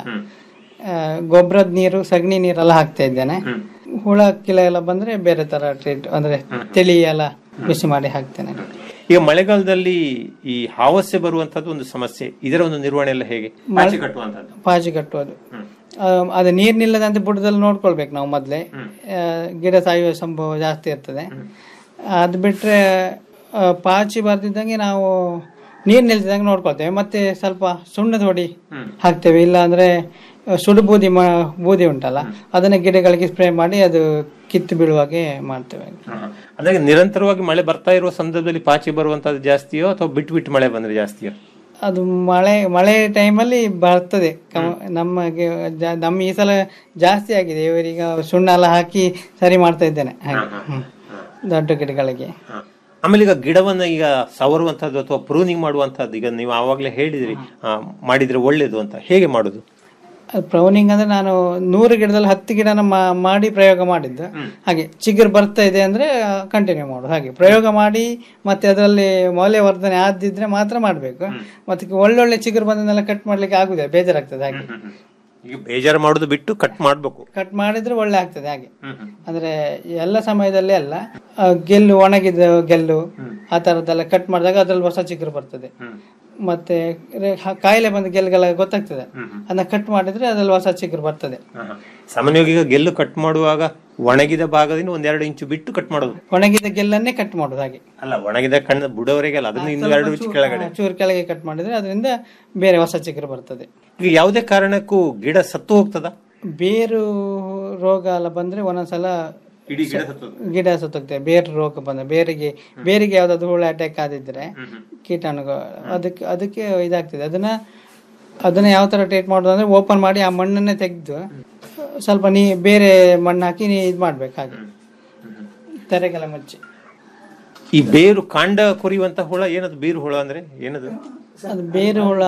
Speaker 8: ಗೊಬ್ಬರದ ನೀರು ಸಗಣಿ ನೀರೆಲ್ಲ ಹಾಕ್ತಾ ಇದ್ದೇನೆ ಹುಳ ಕಿಲ ಎಲ್ಲ ಬಂದ್ರೆ ಬೇರೆ ತರ ಟ್ರೀಟ್ ಅಂದ್ರೆ ತಿಳಿ ಎಲ್ಲ ಬಿಸಿ ಮಾಡಿ ಹಾಕ್ತೇನೆ
Speaker 7: ಈಗ ಮಳೆಗಾಲದಲ್ಲಿ ಈ ಹಾವಸ್ಸೆ ಬರುವಂತದ್ದು ಒಂದು ಸಮಸ್ಯೆ ಇದರ ಒಂದು ನಿರ್ವಹಣೆ ಎಲ್ಲ ಹೇಗೆ ಪಾಚಿ ಕಟ್ಟುವಂತದ್ದು
Speaker 8: ಪಾಚಿ ಕಟ್ಟುವುದು ಆ, ಅದು ನೀರ್ ನಿಲ್ಲದಂತೆ ಬುಡದಲ್ಲಿ ನೋಡ್ಕೊಳ್ಬೇಕು ನಾವು ಮೊದ್ಲೇ ಆ, ಗಿಡ ಸಾಯುವ ಸಂಭವ ಜಾಸ್ತಿ ಇರ್ತದೆ ಅದು ಬಿಟ್ರೆ ಆ, ಪಾಚಿ ಬರ್ದಿದ್ದಂಗೆ ನಾವು ನೀರು ನಿಲ್ತಿದಾಗ ನೋಡ್ಕೊಳ್ತೇವೆ ಮತ್ತೆ ಸ್ವಲ್ಪ ಸುಣ್ಣದ ಹೊಡಿ ಹಾಕ್ತೇವೆ ಇಲ್ಲ ಅಂದ್ರೆ ಆ, ಸುಡು ಬೂದಿ ಮ ಬೂದಿ ಉಂಟಲ್ಲ ಅದನ್ನ ಗಿಡಗಳಿಗೆ ಸ್ಪ್ರೇ ಮಾಡಿ ಅದು ಕಿತ್ತು ಬೀಳುವಾಗೆ ಮಾಡ್ತೇವೆ
Speaker 7: ಅಂದ್ರೆ ನಿರಂತರವಾಗಿ ಮಳೆ ಬರ್ತಾ ಇರುವ ಸಂದರ್ಭದಲ್ಲಿ ಪಾಚಿ ಬರುವಂತದ್ದು ಜಾಸ್ತಿಯೋ ಅಥವಾ ಬಿಟ್ಟು ಬಿಟ್ಟು ಮಳೆ ಬಂದ್ರೆ ಜಾಸ್ತಿಯೋ
Speaker 8: ಅದು ಮಳೆ ಮಳೆ ಟೈಮಲ್ಲಿ ಬರ್ತದೆ ಕಮ- ನಮಗೆ ಜಾ- ನಮ್ಮ ಈ ಸಲ ಜಾಸ್ತಿ ಆಗಿದೆ ಇವರೀಗ ಸುಣ್ಣ ಎಲ್ಲ ಹಾಕಿ ಸರಿ ಮಾಡ್ತಾ ಇದ್ದೇನೆ ಹಾಗೆ ಹ್ಮ್. ದೊಡ್ಡ ಗಿಡಗಳಿಗೆ
Speaker 7: ಆಮೇಲೆ ಈಗ ಗಿಡವನ್ನ ಈಗ ಸವರುವಂತದ್ದು ಅಥವಾ ಪ್ರೂನಿಂಗ್ ಮಾಡುವಂತದ್ದು ಈಗ ನೀವು ಆವಾಗಲೇ ಹೇಳಿದ್ರಿ ಆ, ಮಾಡಿದ್ರೆ ಒಳ್ಳೇದು ಅಂತ ಹೇಗೆ ಮಾಡುದು
Speaker 8: ಪ್ರೌನಿಂಗ್ ಅಂದ್ರೆ ನಾನು ನೂರು ಗಿಡದಲ್ಲಿ ಹತ್ತು ಗಿಡನ ಮಾ- ಮಾಡಿ ಪ್ರಯೋಗ ಮಾಡಿದ್ದು ಹಾಗೆ ಚಿಗುರು ಬರ್ತಾ ಇದೆ ಅಂದ್ರೆ ಕಂಟಿನ್ಯೂ ಮಾಡೋದು ಹಾಗೆ ಪ್ರಯೋಗ ಮಾಡಿ ಮತ್ತೆ ಅದರಲ್ಲಿ ಮೌಲ್ಯವರ್ಧನೆ ಆದಿದ್ರೆ ಮಾತ್ರ ಮಾಡಬೇಕು ಮತ್ತೆ ಒಳ್ಳೊಳ್ಳೆ ಚಿಗುರು ಬಂದನ್ನೆಲ್ಲ ಕಟ್ ಮಾಡ್ಲಿಕ್ಕೆ ಆಗುದಿಲ್ಲ ಬೇಜಾರಾಗ್ತದೆ ಹಾಗೆ
Speaker 7: ಈಗ ಬೇಜಾರು ಮಾಡುದು ಬಿಟ್ಟು ಕಟ್ ಮಾಡ್ಬೇಕು
Speaker 8: ಕಟ್ ಮಾಡಿದ್ರೆ ಒಳ್ಳೆ ಆಗ್ತದೆ ಹಾಗೆ ಅಂದ್ರೆ ಎಲ್ಲ ಸಮಯದಲ್ಲಿ ಅಲ್ಲ ಆ, ಗೆಲ್ಲು ಒಣಗಿದ ಗೆಲ್ಲು ಆ ತರದ್ದೆಲ್ಲ ಕಟ್ ಮಾಡಿದಾಗ ಅದ್ರಲ್ಲಿ ಹೊಸ ಚಿಗುರು ಬರ್ತದೆ ಮತ್ತೆ ರೆ- ಹ- ಕಾಯಿಲೆ ಬಂದ ಗೆಲ್ಗೆಲ್ಲ ಗೊತ್ತಾಗ್ತದೆ ಅದನ್ನ ಕಟ್ ಮಾಡಿದ್ರೆ ಅದ್ರಲ್ಲಿ ಹೊಸ ಚಿಗುರು ಬರ್ತದೆ
Speaker 7: ಸಾಮಾನ್ಯವಾಗಿ ಈಗ ಗೆಲ್ಲು ಕಟ್ ಮಾಡುವಾಗ ಒಣಗಿದ ಭಾಗದಿಂದ ಒಂದೆರಡು ಇಂಚು ಬಿಟ್ಟು ಕಟ್ ಮಾಡೋದು
Speaker 8: ಒಣಗಿದ ಗೆಲ್ಲನ್ನೇ ಕಟ್ ಮಾಡೋದು ಹಾಗೆ
Speaker 7: ಅಲ್ಲ ಒಣಗಿದ ಕಣ್ಣ ಬುಡವರೆಗೆ ಅಲ್ಲ ಅದನ್ನ ಇನ್ನು ಎರಡು ಇಂಚು ಕೆಳಗಡೆ
Speaker 8: ಚೂರು ಕೆಳಗೆ ಕಟ್ ಮಾಡಿದ್ರೆ ಅದರಿಂದ ಬೇರೆ ಹೊಸ ಚಿಗುರು ಬರ್ತದೆ
Speaker 7: ಈಗ ಯಾವುದೇ ಕಾರಣಕ್ಕೂ ಗಿಡ ಸತ್ತು ಹೋಗ್ತದ
Speaker 8: ಬೇರು ರೋಗ ಎಲ್ಲ ಬಂದ್ರೆ ಒಂದೊಂದ್ಸಲ
Speaker 7: ಇಡೀ ಗಿಡ ಸತ್ತು
Speaker 8: ಗಿಡ ಸತ್ತೋಗ್ತದೆ ಬೇರೆ ರೋಗ ಬಂದ ಬೇರಿಗೆ ಬೇರಿಗೆ ಯಾವ್ದಾದ್ರು ಹುಳ ಅಟ್ಯಾಕ್ ಆದಿದ್ರೆ ಕೀಟಾಣುಗಳು ಅದಕ್ಕೆ ಅದಕ್ಕೆ ಇದಾಗ್ತದೆ ಅದನ್ನ ಅದನ್ನ ಯಾವ ತರ ಟ್ರೀಟ್ ಮಾಡೋದು ಅಂದ್ರೆ ಓಪನ್ ಮಾಡಿ ಆ ಮಣ್ಣನ್ನೇ ತೆಗೆದು ಸ್ವಲ್ಪ ನೀ ಬೇರೆ ಮಣ್ಣು ಹಾಕಿ ನೀ ಇದು ಮಾಡ್ಬೇಕು ಹಾಗೆ ತೆರೆಗೆಲ್ಲ ಮುಚ್ಚಿ
Speaker 7: ಈ ಬೇರು ಕಾಂಡ ಕೊರಿಯುವಂತ ಹುಳ ಏನದು ಬೇರು ಹುಳ ಅಂದ್ರೆ ಏನದು
Speaker 8: ಅದು ಬೇರು ಹುಳ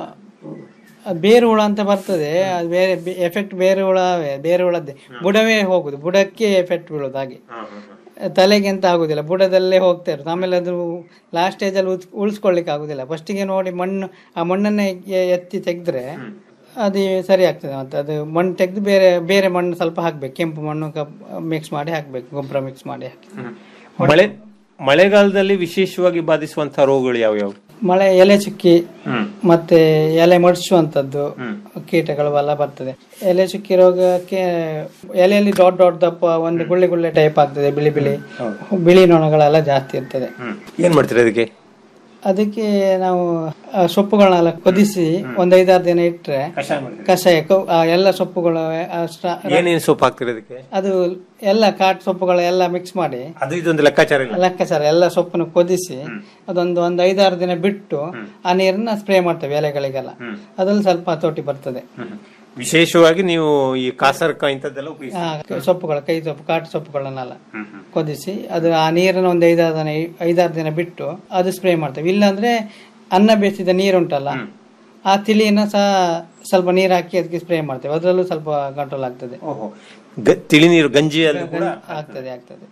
Speaker 8: ಅದು ಬೇರು ಹುಳ ಅಂತ ಬರ್ತದೆ ಅದು ಬೇರೆ ಎಫೆಕ್ಟ್ ಬೇರೆ ಹುಳವೇ ಬೇರೆ ಹುಳದ್ದೇ ಬುಡವೇ ಹೋಗುದು ಬುಡಕ್ಕೆ ಎಫೆಕ್ಟ್ ಬೀಳೋದು ಹಾಗೆ ತಲೆಗೆ ಅಂತ ಆಗುದಿಲ್ಲ ಬುಡದಲ್ಲೇ ಹೋಗ್ತಾ ಇರೋದು ಆಮೇಲೆ ಅದು ಲಾಸ್ಟ್ ಸ್ಟೇಜಲ್ಲಿ ಉಳ್ಸ್ ಉಳಿಸ್ಕೊಳ್ಳಿಕ್ಕೆ ಆಗುದಿಲ್ಲ ಫಸ್ಟಿಗೆ ನೋಡಿ ಮಣ್ಣು ಆ ಮಣ್ಣನ್ನೇ ಎ- ಎತ್ತಿ ತೆಗೆದ್ರೆ ಅದು ಸರಿ ಆಗ್ತದೆ ಮತ್ತೆ ಅದು ಮಣ್ಣು ತೆಗೆದು ಬೇರೆ ಬೇರೆ ಮಣ್ಣು ಸ್ವಲ್ಪ ಹಾಕ್ಬೇಕು ಕೆಂಪು ಮಣ್ಣು ಮಿಕ್ಸ್ ಮಾಡಿ ಹಾಕ್ಬೇಕು ಗೊಬ್ಬರ ಮಿಕ್ಸ್ ಮಾಡಿ ಹಾಕಿ
Speaker 7: ಮಳೆ ಮಳೆಗಾಲದಲ್ಲಿ ವಿಶೇಷವಾಗಿ ಬಾಧಿಸುವಂತ ರೋಗಗಳು ಯಾವ್ಯಾವು
Speaker 8: ಮಳೆ ಎಲೆ ಚುಕ್ಕಿ ಮತ್ತೆ ಎಲೆ ಮಡಿಸುವಂತದ್ದು ಕೀಟಗಳು ಎಲ್ಲ ಬರ್ತದೆ ಎಲೆ ಚುಕ್ಕಿ ರೋಗಕ್ಕೆ ಎಲೆಯಲ್ಲಿ ಡಾಟ್ ಡಾಟ್ ದಪ್ಪ ಒಂದು ಗುಳ್ಳೆ ಗುಳ್ಳೆ ಟೈಪ್ ಆಗ್ತದೆ ಬಿಳಿ ಬಿಳಿ ಬಿಳಿ ನೊಣಗಳೆಲ್ಲ ಜಾಸ್ತಿ ಇರ್ತದೆ
Speaker 7: ಏನ್ ಮಾಡ್ತೀರಾ ಅದಕ್ಕೆ
Speaker 8: ಅದಕ್ಕೆ ನಾವು ಆ ಸೊಪ್ಪುಗಳನ್ನೆಲ್ಲ ಕುದಿಸಿ ಒಂದ್ ಐದಾರು ದಿನ ಇಟ್ರೆ ಕಷಾಯ ಕ- ಆ ಎಲ್ಲ ಸೊಪ್ಪುಗಳು ಆ ಸ್ಟ-
Speaker 7: ಏನೇನು ಸೊಪ್ಪು ಹಾಕ್ತೀರಾ ಅದಕ್ಕೆ
Speaker 8: ಅದು ಎಲ್ಲ ಕಾಟ್ ಸೊಪ್ಪುಗಳು ಎಲ್ಲ ಮಿಕ್ಸ್ ಮಾಡಿ
Speaker 7: ಅದು ಇದೊಂದು ಲೆಕ್ಕಾಚಾರ ಇಲ್ಲ
Speaker 8: ಲೆಕ್ಕಾಚಾರ ಎಲ್ಲ ಸೊಪ್ಪನ್ನು ಕುದಿಸಿ ಅದೊಂದು ಒಂದು ಐದಾರು ದಿನ ಬಿಟ್ಟು ಆ ನೀರನ್ನ ಸ್ಪ್ರೇ ಮಾಡ್ತೇವೆ ಎಲೆಗಳಿಗೆಲ್ಲ ಅದ್ರಲ್ಲಿ ಸ್ವಲ್ಪ ಹತೋಟಿ ಬರ್ತದೆ
Speaker 7: ವಿಶೇಷವಾಗಿ ನೀವು ಈ ಕಾಸರ್ಕ ಇಂಥದ್ದೆಲ್ಲ ಉಪಯೋಗಿಸಿ
Speaker 8: ಆ, ಸೊಪ್ಪುಗಳು ಕೈ ಸೊಪ್ಪು ಕಾಟು ಸೊಪ್ಪುಗಳನ್ನೆಲ್ಲ ಕುದಿಸಿ ಅದು ಆ ನೀರನ್ನು ಒಂದು ಐದಾರು ದಿನ ಐದಾರು ದಿನ ಬಿಟ್ಟು ಅದು ಸ್ಪ್ರೇ ಮಾಡ್ತೇವೆ ಇಲ್ಲಾಂದ್ರೆ ಅನ್ನ ಬೇಯಿಸಿದ ನೀರುಂಟಲ್ಲ ಆ ತಿಳಿಯನ್ನ ಸಹ ಸ್ವಲ್ಪ ನೀರು ಹಾಕಿ ಅದಕ್ಕೆ ಸ್ಪ್ರೇ ಮಾಡ್ತೇವೆ ಅದರಲ್ಲೂ ಸ್ವಲ್ಪ ಕಂಟ್ರೋಲ್ ಆಗ್ತದೆ
Speaker 7: ಗ- ತಿಳಿ ನೀರು ಗಂಜಿಯಲ್ಲಿ ಕೂಡ
Speaker 8: ಆಗ್ತದೆ ಆಗ್ತದೆ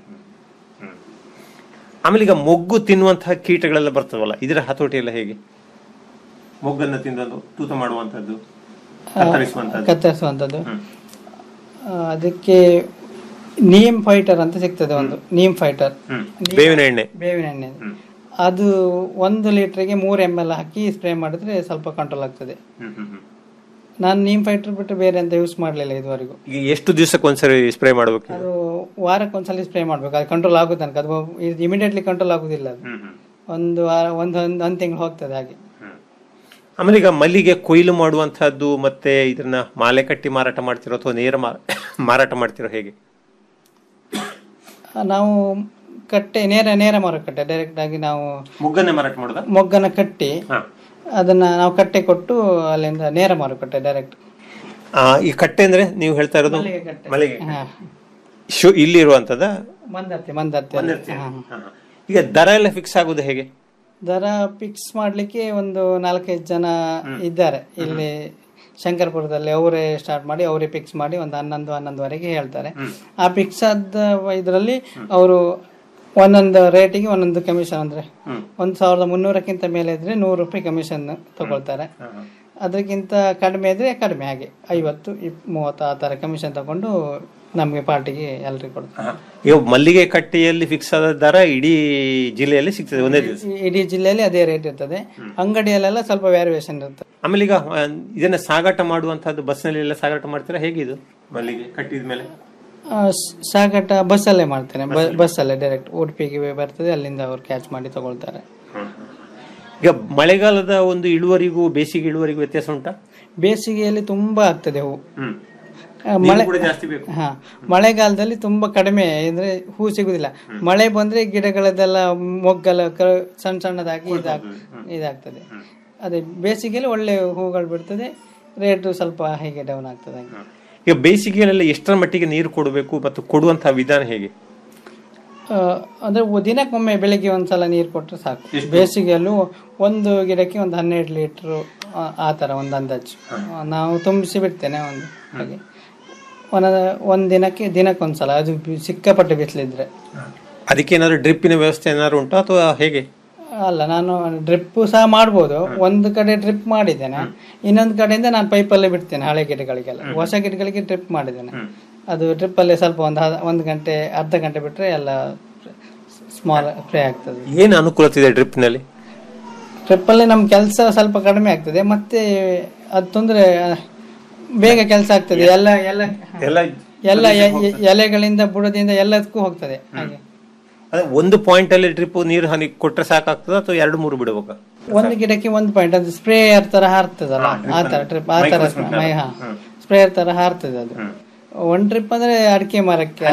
Speaker 7: ಆಮೇಲೆ ಈಗ ಮೊಗ್ಗು ತಿನ್ನುವಂತಹ ಕೀಟಗಳೆಲ್ಲ ಬರ್ತವಲ್ಲ ಇದರ ಹತೋಟಿ ಎಲ್ಲ ಹೇಗೆ ಮೊಗ್ಗನ್ನ ತಿಂದದ್ದು ತೂತ ಮಾಡುವಂತದ್ದು ಕತ್ತರಿಸುವಂತದ್ದು
Speaker 8: ಕತ್ತರಿಸುವಂಥದ್ದು ಆ, ಅದಕ್ಕೆ ನೀಮ್ ಫೈಟರ್ ಅಂತ ಸಿಗ್ತದೆ ಒಂದು ನೀಮ್ ಫೈಟರ್
Speaker 7: ಬೇವಿನ ಎಣ್ಣೆ
Speaker 8: ಬೇವಿನ ಎಣ್ಣೆ ಅದು ಒಂದು ಲೀಟರ್ಗೆ ಮೂರು ಎಮ್ ಎಲ್ ಹಾಕಿ ಸ್ಪ್ರೇ ಮಾಡಿದ್ರೆ ಸ್ವಲ್ಪ ಕಂಟ್ರೋಲ್ ಆಗ್ತದೆ ನಾನು ನೀಮ್ ಫೈಟರ್ ಬಿಟ್ಟು ಬೇರೆ ಅಂತ ಯೂಸ್ ಮಾಡಲಿಲ್ಲ ಇದುವರೆಗೂ
Speaker 7: ಈಗ ಎಷ್ಟು ದಿವಸಕ್ಕೆ ಒಂದ್ಸರಿ ಸ್ಪ್ರೇ ಮಾಡ್ಬೇಕು
Speaker 8: ಅದು ವಾರಕ್ಕೊಂದ್ಸಲಿ ಸ್ಪ್ರೇ ಮಾಡ್ಬೇಕು ಅದು ಕಂಟ್ರೋಲ್ ಆಗೋ ತನಕ ಅದು ಇಮಿಡಿಯೇಟ್ಲಿ ಕಂಟ್ರೋಲ್ ಆಗುದಿಲ್ಲ ಅದು ಒಂದು ವಾರ ಒಂದು ಒಂದು ಒಂದು ತಿಂಗಳು ಹೋಗ್ತದೆ ಹಾಗೆ
Speaker 7: ಆಮೇಲೆ ಈಗ ಮಲ್ಲಿಗೆ ಕೊಯ್ಲು ಮಾಡುವಂತಹದ್ದು ಮತ್ತೆ ಇದನ್ನ ಮಾಲೆ ಕಟ್ಟಿ ಮಾರಾಟ ಮಾಡ್ತಿರೋ ಅಥವಾ ನೇರ ಮಾ- ಮಾರಾಟ ಮಾಡ್ತಿರೋ ಹೇಗೆ
Speaker 8: ಆ, ನಾವು ಕಟ್ಟೆ ನೇರ ನೇರ ಮಾರುಕಟ್ಟೆ ಡೈರೆಕ್ಟ್ ಆಗಿ ನಾವು
Speaker 7: ಮೊಗ್ಗನ್ನೇ ಮಾರಾಟ ಮಾಡುದಾ
Speaker 8: ಮೊಗ್ಗನ ಕಟ್ಟಿ ಅದನ್ನ ನಾವು ಕಟ್ಟೆ ಕೊಟ್ಟು ಅಲ್ಲಿಂದ ನೇರ ಮಾರುಕಟ್ಟೆ ಡೈರೆಕ್ಟ್
Speaker 7: ಆ, ಈ ಕಟ್ಟೆ ಅಂದ್ರೆ ನೀವು ಹೇಳ್ತಾ ಇರೋದು
Speaker 8: ಮಲ್ಲಿಗೆ ಕಟ್ಟೆ.
Speaker 7: ಮಲ್ಲಿಗೆ
Speaker 8: ಹಾ.
Speaker 7: ಶು ಇಲ್ಲಿ ಇರುವಂತದ
Speaker 8: ಮಂದರ್ತಿ ಮಂದರ್ತಿ ಅಲ್ಲಿ. ಹಾ.
Speaker 7: ಈಗ ದರ ಎಲ್ಲ ಫಿಕ್ಸ್ ಆಗುದು ಹೇಗೆ
Speaker 8: ದರ ಫಿಕ್ಸ್ ಮಾಡ್ಲಿಕ್ಕೆ ಒಂದು ನಾಲ್ಕೈದು ಜನ ಇದ್ದಾರೆ ಇಲ್ಲಿ ಶಂಕರ್ಪುರದಲ್ಲಿ ಅವರೇ ಸ್ಟಾರ್ಟ್ ಮಾಡಿ ಅವರೇ ಫಿಕ್ಸ್ ಮಾಡಿ ಒಂದು ಹನ್ನೊಂದು ಹನ್ನೊಂದುವರೆಗೆ ಹೇಳ್ತಾರೆ ಆ ಫಿಕ್ಸ್ ಆದ ಇದರಲ್ಲಿ ಅವರು ಒಂದೊಂದು ರೇಟಿಗೆ ಒಂದೊಂದು ಕಮಿಷನ್ ಅಂದ್ರೆ ಒಂದು ಸಾವಿರದ ಮುನ್ನೂರಕ್ಕಿಂತ ಮೇಲೆ ಇದ್ರೆ ನೂರು ರೂಪಾಯಿ ಕಮಿಷನ್ ತಗೊಳ್ತಾರೆ ಅದಕ್ಕಿಂತ ಕಡಿಮೆ ಇದ್ರೆ ಕಡಿಮೆ ಹಾಗೆ ಐವತ್ತು ಇಪ್ ಮೂವತ್ತು ಆ ಥರ ಕಮಿಷನ್ ತಗೊಂಡು ನಮಗೆ ಪಾರ್ಟಿಗೆ ಎಲ್ರಿಗೂ ಕೊಡ್ತಾರೆ
Speaker 7: ಈಗ ಮಲ್ಲಿಗೆ ಕಟ್ಟೆಯಲ್ಲಿ ಫಿಕ್ಸ್ ಆದ ದರ ಇಡೀ ಜಿಲ್ಲೆಯಲ್ಲಿ ಸಿಗ್ತದೆ ಒಂದೇ ದಿವಸ
Speaker 8: ಈ- ಇಡೀ ಜಿಲ್ಲೆಯಲ್ಲಿ ಅದೇ ರೇಟ್ ಇರ್ತದೆ ಅಂಗಡಿಯಲ್ಲೆಲ್ಲ ಸ್ವಲ್ಪ ವ್ಯಾರಿಯೇಷನ್ ಇರ್ತದೆ
Speaker 7: ಆಮೇಲೆ ಈಗ ಆ, ಇದನ್ನ ಸಾಗಾಟ ಮಾಡುವಂತಹದ್ದು ಬಸ್ನಲ್ಲಿ ಎಲ್ಲ ಸಾಗಾಟ ಮಾಡ್ತೀರಾ ಹೇಗೆ ಇದು ಮಲ್ಲಿಗೆ ಕಟ್ಟಿದ ಮೇಲೆ
Speaker 8: ಆ, ಸ್- ಸಾಗಾಟ ಬಸ್ಸಲ್ಲೇ ಮಾಡ್ತೇನೆ ಬ- ಬಸ್ಸಲ್ಲೇ ಡೈರೆಕ್ಟ್ ಉಡುಪಿಗೆ ಬರ್ತದೆ ಅಲ್ಲಿಂದ ಅವ್ರು ಕ್ಯಾಚ್ ಮಾಡಿ ತಗೊಳ್ತಾರೆ
Speaker 7: ಈಗ ಮಳೆಗಾಲದ ಒಂದು ಇಳುವರಿಗೂ ಬೇಸಿಗೆ ಇಳುವರಿಗೂ ವ್ಯತ್ಯಾಸ ಉಂಟಾ
Speaker 8: ಬೇಸಿಗೆಯಲ್ಲಿ ತುಂಬಾ ಆಗ್ತದೆ ಹೂ
Speaker 7: ಹ್ಮ್
Speaker 8: ಆ, ಮಳೆ
Speaker 7: ಕೂಡ ಜಾಸ್ತಿ ಬೇಕು
Speaker 8: ಹಾ ಮಳೆಗಾಲದಲ್ಲಿ ತುಂಬಾ ಕಡಿಮೆ ಅಂದ್ರೆ ಹೂ ಸಿಗುದಿಲ್ಲ ಮಳೆ ಬಂದ್ರೆ ಗಿಡಗಳದೆಲ್ಲ ಮೊಗ್ಗಲ ಕ- ಸಣ್ಣ ಸಣ್ಣದಾಗಿ ಇದಾಗ್ ಇದಾಗ್ತದೆ ಅದೇ ಬೇಸಿಗೆಯಲ್ಲಿ ಒಳ್ಳೆ ಹೂಗಳು ಬಿಡ್ತದೆ ರೇಟು ಸ್ವಲ್ಪ ಹೀಗೆ ಡೌನ್ ಆಗ್ತದೆ ಹಾಗೆ.
Speaker 7: ಈಗ ಬೇಸಿಗೆಯಲ್ಲಿ ಎಷ್ಟರ ಮಟ್ಟಿಗೆ ನೀರು ಕೊಡಬೇಕು ಮತ್ತು ಕೊಡುವಂತಹ ವಿಧಾನ ಹೇಗೆ
Speaker 8: ಆ, ಅಂದ್ರೆ ಒ- ದಿನಕ್ಕೊಮ್ಮೆ ಬೆಳಿಗ್ಗೆ ಒಂದ್ಸಲ ನೀರು ಕೊಟ್ಟರೆ ಸಾಕು ಬೇಸಿಗೆಯಲ್ಲೂ ಒಂದು ಗಿಡಕ್ಕೆ ಒಂದು ಹನ್ನೆರಡು ಲೀಟ್ರು ಆ- ಆ ಥರ ಒಂದು ಅಂದಾಜು ಆ, ನಾವು ತುಂಬಿಸಿ ಬಿಡ್ತೇನೆ ಒಂದು ಹಾಗೆ ಒಂದ ಒಂದು ದಿನಕ್ಕೆ ದಿನಕ್ಕೊಂದ್ಸಲ ಅದು ಬಿ- ಸಿಕ್ಕಾಪಟ್ಟೆ ಬಿಸಿಲಿದ್ರೆ
Speaker 7: ಅದಕ್ಕೆ ಏನಾದ್ರು ಡ್ರಿಪ್ಪಿನ ವ್ಯವಸ್ಥೆ ಏನಾದ್ರು ಉಂಟಾ ಅಥವಾ ಹೇಗೆ
Speaker 8: ಅಲ್ಲ ನಾನು ಡ್ರಿಪ್ ಸಹ ಮಾಡ್ಬೋದು ಒಂದು ಕಡೆ ಡ್ರಿಪ್ ಮಾಡಿದ್ದೇನೆ ಇನ್ನೊಂದು ಕಡೆಯಿಂದ ನಾನು ಪೈಪಲ್ಲೇ ಬಿಡ್ತೇನೆ ಹಳೆ ಗಿಡಗಳಿಗೆಲ್ಲ ಹೊಸ ಗಿಡಗಳಿಗೆ ಡ್ರಿಪ್ ಮಾಡಿದ್ದೇನೆ ಅದು ಡ್ರಿಪ್ ಅಲ್ಲಿ ಸ್ವಲ್ಪ ಒಂದು ಹ- ಒಂದು ಗಂಟೆ ಅರ್ಧ ಗಂಟೆ ಬಿಟ್ರೆ ಎಲ್ಲ ಸ್ಮಾಲ್ ಫ್ರೈ ಆಗ್ತದೆ
Speaker 7: ಏನು ಅನುಕೂಲತೆ ಇದೆ ಡ್ರಿಪ್ನಲ್ಲಿ
Speaker 8: ಡ್ರಿಪ್ ಅಲ್ಲಿ ನಮ್ ಕೆಲಸ ಸ್ವಲ್ಪ ಕಡಿಮೆ ಆಗ್ತದೆ ಮತ್ತೆ ಅದು ತೊಂದ್ರೆ ಬೇಗ ಕೆಲಸ ಆಗ್ತದೆ ಎಲ್ಲ ಎಲ್ಲ
Speaker 7: ಎಲ್ಲ
Speaker 8: ಎಲ್ಲ ಎ- ಎ- ಎಲೆಗಳಿಂದ ಬುಡದಿಂದ ಎಲ್ಲದಕ್ಕೂ ಹೋಗ್ತದೆ ಹಾಗೆ
Speaker 7: ಅದೇ ಒಂದು ಪಾಯಿಂಟ್ ಅಲ್ಲಿ ಡ್ರಿಪ್ ನೀರು ಹನಿ ಕೊಟ್ರೆ ಸಾಕಾಗ್ತದ ಅಥವಾ ಎರಡು ಮೂರು ಬಿಡಬೇಕಾ
Speaker 8: ಒಂದು ಗಿಡಕ್ಕೆ ಒಂದು ಪಾಯಿಂಟ್ ಅದು ಸ್ಪ್ರೇಯರ್ ತರ ಹಾರ್ತದಲ್ಲ ಆ ತರ ಟ್ರಿಪ್ ಆ ತರ ಮೈ ಹಾ ಸ್ಪ್ರೇಯರ್ ತರ ಹಾರ್ತದೆ ಅದು ಒಂದ್ ಟ್ರಿಪ್ ಅಂದ್ರೆ ಅಡಿಕೆ ಮರಕ್ಕೆ